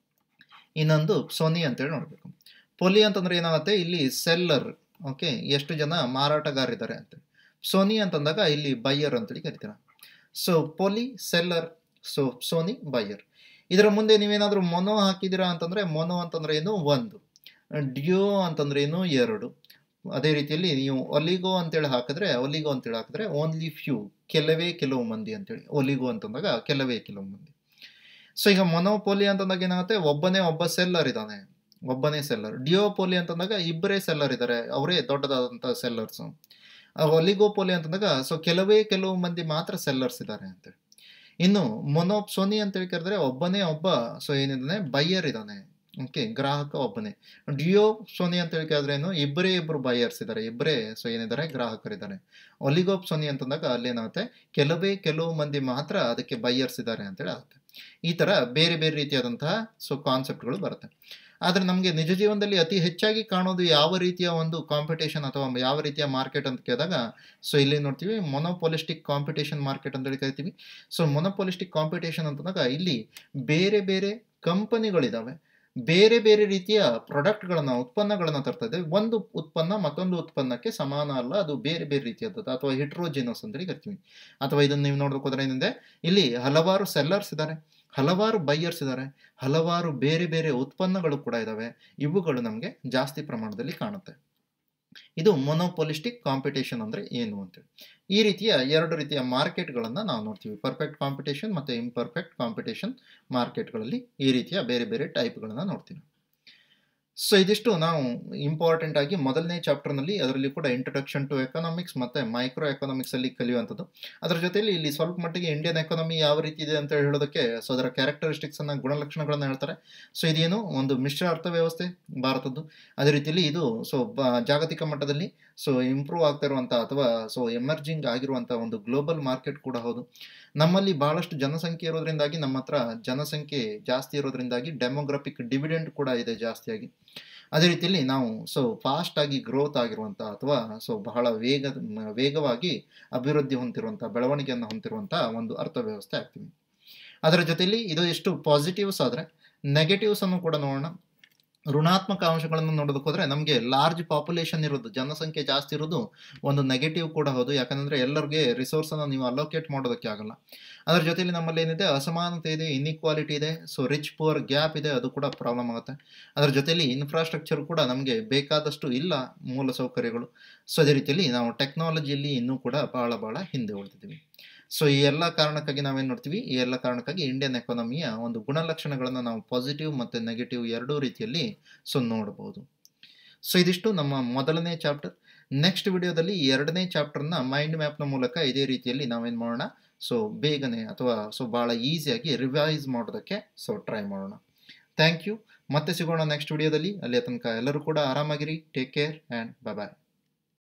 ಇನ್ನೊಂದು ಸೋನಿ ಅಂತೇಳಿ ನೋಡಬೇಕು ಪೊಲಿ ಅಂತಂದ್ರೆ ಏನಾಗುತ್ತೆ ಇಲ್ಲಿ ಸೆಲ್ಲರ್ ಓಕೆ ಎಷ್ಟು ಜನ ಮಾರಾಟಗಾರಿದ್ದಾರೆ ಅಂತೇಳಿ ಸೋನಿ ಅಂತಂದಾಗ ಇಲ್ಲಿ ಬೈಯರ್ ಅಂತೇಳಿ ಕರಿತೀರ ಸೊ ಪೊಲಿ ಸೆಲ್ಲರ್ ಸೊ ಸೋನಿ ಬೈಯರ್ ಇದರ ಮುಂದೆ ನೀವೇನಾದರೂ ಮೊನೋ ಹಾಕಿದ್ದೀರಾ ಅಂತಂದರೆ ಮೊನೋ ಅಂತಂದ್ರೆ ಏನು ಒಂದು ಡ್ಯೋ ಅಂತಂದ್ರೆ ಏನು ಎರಡು ಅದೇ ರೀತಿಯಲ್ಲಿ ನೀವು ಒಲಿಗೋ ಅಂತೇಳಿ ಹಾಕಿದ್ರೆ ಒಲಿಗೋ ಅಂತೇಳಿ ಹಾಕಿದ್ರೆ ಓನ್ಲಿ ಫ್ಯೂ ಕೆಲವೇ ಕೆಲವು ಮಂದಿ ಅಂತೇಳಿ ಒಲಿಗೋ ಅಂತಂದಾಗ ಕೆಲವೇ ಕೆಲವು ಮಂದಿ ಸೊ ಈಗ ಮೊನೋಪೋಲಿ ಅಂತಂದಾಗ ಏನಾಗುತ್ತೆ ಒಬ್ಬನೇ ಒಬ್ಬ ಸೆಲ್ಲರ್ ಇದ್ದಾನೆ ಒಬ್ಬನೇ ಸೆಲ್ಲರ್ ಡಿಯೋಪೋಲಿ ಅಂತಂದಾಗ ಇಬ್ಬರೇ ಸೆಲ್ಲರ್ ಇದ್ದಾರೆ ಅವರೇ ದೊಡ್ಡದಾದಂಥ ಸೆಲ್ಲರ್ಸು ಒಲಿಗೋಪೋಲಿ ಅಂತಂದಾಗ ಸೊ ಕೆಲವೇ ಕೆಲವು ಮಂದಿ ಮಾತ್ರ ಸೆಲ್ಲರ್ಸ್ ಇದ್ದಾರೆ ಅಂತೇಳಿ ಇನ್ನು ಮೊನೋಪ್ ಸೋನಿ ಅಂತೇಳಿ ಕರೆದ್ರೆ ಒಬ್ಬನೇ ಒಬ್ಬ ಸೊ ಏನಿದ್ದಾನೆ ಬೈಯರ್ ಇದ್ದಾನೆ ಓಕೆ ಗ್ರಾಹಕ ಒಬ್ಬನೇ ಡಿಯೋ ಸೋನಿ ಅಂತೇಳಿ ಕೇಳಿದ್ರೆ ಏನು ಇಬ್ಬರೇ ಇಬ್ಬರು ಬೈಯರ್ಸ್ ಇದ್ದಾರೆ ಇಬ್ಬರೇ ಸೊ ಏನಿದ್ದಾರೆ ಗ್ರಾಹಕರಿದ್ದಾರೆ ಒಲಿಗೋಪ್ ಸೋನಿ ಅಂತಂದಾಗ ಅಲ್ಲೇನಾಗುತ್ತೆ ಕೆಲವೇ ಕೆಲವು ಮಂದಿ ಮಾತ್ರ ಅದಕ್ಕೆ ಬೈಯರ್ಸ್ ಇದ್ದಾರೆ ಅಂತೇಳಿ ಆಗುತ್ತೆ ಈ ಥರ ಬೇರೆ ಬೇರೆ ರೀತಿಯಾದಂತಹ ಸೊ ಕಾನ್ಸೆಪ್ಟ್ಗಳು ಬರುತ್ತೆ ಆದರೆ ನಮಗೆ ನಿಜ ಜೀವನದಲ್ಲಿ ಅತಿ ಹೆಚ್ಚಾಗಿ ಕಾಣೋದು ಯಾವ ರೀತಿಯ ಒಂದು ಕಾಂಪಿಟೇಷನ್ ಅಥವಾ ಯಾವ ರೀತಿಯ ಮಾರ್ಕೆಟ್ ಅಂತ ಕೇಳಿದಾಗ ಸೊ ಇಲ್ಲಿ ನೋಡ್ತೀವಿ ಮೊನೋಪೊಲಿಸ್ಟಿಕ್ ಕಾಂಪಿಟೇಷನ್ ಮಾರ್ಕೆಟ್ ಅಂತೇಳಿ ಕರಿತೀವಿ ಸೊ ಮೊನೋಪೊಲಿಸ್ಟಿಕ್ ಕಾಂಪಿಟೇಷನ್ ಅಂತಂದಾಗ ಇಲ್ಲಿ ಬೇರೆ ಬೇರೆ ಕಂಪನಿಗಳಿದ್ದಾವೆ ಬೇರೆ ಬೇರೆ ರೀತಿಯ ಪ್ರಾಡಕ್ಟ್ಗಳನ್ನು ಉತ್ಪನ್ನಗಳನ್ನು ತರ್ತಾ ಇದೆ ಒಂದು ಉತ್ಪನ್ನ ಮತ್ತೊಂದು ಉತ್ಪನ್ನಕ್ಕೆ ಸಮಾನ ಅಲ್ಲ ಅದು ಬೇರೆ ಬೇರೆ ರೀತಿಯಾದದ್ದು ಅಥವಾ ಹಿಟ್ರೋಜಿನೋಸ್ ಅಂತೇಳಿ ಕರಿತೀವಿ ಅಥವಾ ಇದನ್ನು ನೀವು ನೋಡೋಕೆ ಹೋದ್ರೆ ಏನಿದೆ ಇಲ್ಲಿ ಹಲವಾರು ಸೆಲ್ಲರ್ಸ್ ಇದ್ದಾರೆ ಹಲವಾರು ಬೈಯರ್ಸ್ ಇದ್ದಾರೆ ಹಲವಾರು ಬೇರೆ ಬೇರೆ ಉತ್ಪನ್ನಗಳು ಕೂಡ ಇದ್ದಾವೆ ಇವುಗಳು ನಮಗೆ ಜಾಸ್ತಿ ಪ್ರಮಾಣದಲ್ಲಿ ಕಾಣುತ್ತೆ ಇದು ಮೊನೋಪೊಲಿಸ್ಟಿಕ್ ಕಾಂಪಿಟೇಷನ್ ಅಂದರೆ ಏನು ಅಂತೇಳಿ ಈ ರೀತಿಯ ಎರಡು ರೀತಿಯ ಮಾರ್ಕೆಟ್ಗಳನ್ನು ನಾವು ನೋಡ್ತೀವಿ ಪರ್ಫೆಕ್ಟ್ ಕಾಂಪಿಟೇಷನ್ ಮತ್ತು ಇಂಪರ್ಫೆಕ್ಟ್ ಕಾಂಪಿಟೇಷನ್ ಮಾರ್ಕೆಟ್ಗಳಲ್ಲಿ ಈ ರೀತಿಯ ಬೇರೆ ಬೇರೆ ಟೈಪ್ಗಳನ್ನು ನೋಡ್ತೀವಿ ಸೊ ಇದಿಷ್ಟು ನಾವು ಇಂಪಾರ್ಟೆಂಟ್ ಆಗಿ ಮೊದಲನೇ ಚಾಪ್ಟರ್ನಲ್ಲಿ ಅದರಲ್ಲಿ ಕೂಡ ಇಂಟ್ರೊಡಕ್ಷನ್ ಟು ಎಕನಾಮಿಕ್ಸ್ ಮತ್ತು ಮೈಕ್ರೋ ಎಕನಾಮಿಕ್ಸ್ ಅಲ್ಲಿ ಕಲಿಯುವಂಥದ್ದು ಅದರ ಜೊತೆಯಲ್ಲಿ ಇಲ್ಲಿ ಸ್ವಲ್ಪ ಮಟ್ಟಿಗೆ ಇಂಡಿಯನ್ ಎಕಾನಮಿ ಯಾವ ರೀತಿ ಇದೆ ಅಂತ ಹೇಳೋದಕ್ಕೆ ಸೊ ಅದರ ಕ್ಯಾರೆಕ್ಟರಿಸ್ಟಿಕ್ಸ್ ಅನ್ನ ಗುಣಲಕ್ಷಣಗಳನ್ನು ಹೇಳ್ತಾರೆ ಸೊ ಇದೇನು ಒಂದು ಮಿಶ್ರ ಅರ್ಥವ್ಯವಸ್ಥೆ ಭಾರತದ್ದು ಅದೇ ರೀತಿಯಲ್ಲಿ ಇದು ಸೊ ಜಾಗತಿಕ ಮಟ್ಟದಲ್ಲಿ ಸೊ ಇಂಪ್ರೂವ್ ಆಗ್ತಾ ಇರುವಂಥ ಅಥವಾ ಸೊ ಎಮರ್ಜಿಂಗ್ ಆಗಿರುವಂಥ ಒಂದು ಗ್ಲೋಬಲ್ ಮಾರ್ಕೆಟ್ ಕೂಡ ಹೌದು ನಮ್ಮಲ್ಲಿ ಬಹಳಷ್ಟು ಜನಸಂಖ್ಯೆ ಇರೋದ್ರಿಂದಾಗಿ ನಮ್ಮ ಹತ್ರ ಜನಸಂಖ್ಯೆ ಜಾಸ್ತಿ ಇರೋದ್ರಿಂದಾಗಿ ಡೆಮೋಗ್ರಫಿಕ್ ಡಿವಿಡೆಂಡ್ ಕೂಡ ಇದೆ ಜಾಸ್ತಿಯಾಗಿ ಅದೇ ರೀತಿಯಲ್ಲಿ ನಾವು ಸೊ ಫಾಸ್ಟ್ ಆಗಿ ಗ್ರೋತ್ ಆಗಿರುವಂಥ ಅಥವಾ ಸೊ ಬಹಳ ವೇಗ ವೇಗವಾಗಿ ಅಭಿವೃದ್ಧಿ ಹೊಂದಿರುವಂಥ ಬೆಳವಣಿಗೆಯನ್ನು ಹೊಂದಿರುವಂಥ ಒಂದು ಅರ್ಥವ್ಯವಸ್ಥೆ ಆಗ್ತೀವಿ ಅದರ ಜೊತೆಯಲ್ಲಿ ಇದು ಎಷ್ಟು ಪಾಸಿಟಿವ್ಸ್ ಆದರೆ ನೆಗೆಟಿವ್ಸ್ ಅನ್ನು ಕೂಡ ನೋಡೋಣ ಋಣಾತ್ಮಕ ಅಂಶಗಳನ್ನು ನೋಡೋದಕ್ಕೆ ಹೋದ್ರೆ ನಮಗೆ ಲಾರ್ಜ್ ಪಾಪ್ಯುಲೇಷನ್ ಇರೋದು ಜನಸಂಖ್ಯೆ ಜಾಸ್ತಿ ಇರೋದು ಒಂದು ನೆಗೆಟಿವ್ ಕೂಡ ಹೌದು ಯಾಕಂದ್ರೆ ಎಲ್ಲರಿಗೆ ರಿಸೋರ್ಸ್ ಅನ್ನು ನೀವು ಅಲೋಕೇಟ್ ಮಾಡೋದಕ್ಕೆ ಆಗಲ್ಲ ಅದರ ಜೊತೆಲಿ ನಮ್ಮಲ್ಲಿ ಏನಿದೆ ಅಸಮಾನತೆ ಇದೆ ಇನ್ಇಕ್ವಾಲಿಟಿ ಇದೆ ಸೊ ರಿಚ್ ಪುವರ್ ಗ್ಯಾಪ್ ಇದೆ ಅದು ಕೂಡ ಪ್ರಾಬ್ಲಮ್ ಆಗುತ್ತೆ ಅದರ ಜೊತೆಲಿ ಇನ್ಫ್ರಾಸ್ಟ್ರಕ್ಚರ್ ಕೂಡ ನಮಗೆ ಬೇಕಾದಷ್ಟು ಇಲ್ಲ ಮೂಲ ಸೌಕರ್ಯಗಳು ಸೊ ಅದೇ ರೀತಿಯಲ್ಲಿ ನಾವು ಟೆಕ್ನಾಲಜಿಯಲ್ಲಿ ಇನ್ನೂ ಕೂಡ ಬಹಳ ಬಹಳ ಹಿಂದೆ ಉಳಿದಿದ್ದೀವಿ ಸೊ ಈ ಎಲ್ಲ ಕಾರಣಕ್ಕಾಗಿ ನಾವೇನು ನೋಡ್ತೀವಿ ಈ ಎಲ್ಲ ಕಾರಣಕ್ಕಾಗಿ ಇಂಡಿಯನ್ ಎಕಾನಮಿಯ ಒಂದು ಗುಣಲಕ್ಷಣಗಳನ್ನು ನಾವು ಪಾಸಿಟಿವ್ ಮತ್ತು ನೆಗೆಟಿವ್ ಎರಡೂ ರೀತಿಯಲ್ಲಿ ಸೊ ನೋಡಬಹುದು ಸೊ ಇದಿಷ್ಟು ನಮ್ಮ ಮೊದಲನೇ ಚಾಪ್ಟರ್ ನೆಕ್ಸ್ಟ್ ವಿಡಿಯೋದಲ್ಲಿ ಎರಡನೇ ಚಾಪ್ಟರ್ನ ಮೈಂಡ್ ಮ್ಯಾಪ್ನ ಮೂಲಕ ಇದೇ ರೀತಿಯಲ್ಲಿ ನಾವೇನು ಮಾಡೋಣ ಸೊ ಬೇಗನೆ ಅಥವಾ ಸೊ ಭಾಳ ಈಸಿಯಾಗಿ ರಿವೈಸ್ ಮಾಡೋದಕ್ಕೆ ಸೊ ಟ್ರೈ ಮಾಡೋಣ ಥ್ಯಾಂಕ್ ಯು ಮತ್ತೆ ಸಿಗೋಣ ನೆಕ್ಸ್ಟ್ ವಿಡಿಯೋದಲ್ಲಿ ಅಲ್ಲಿ ತನಕ ಎಲ್ಲರೂ ಕೂಡ ಆರಾಮಾಗಿರಿ take care and bye bye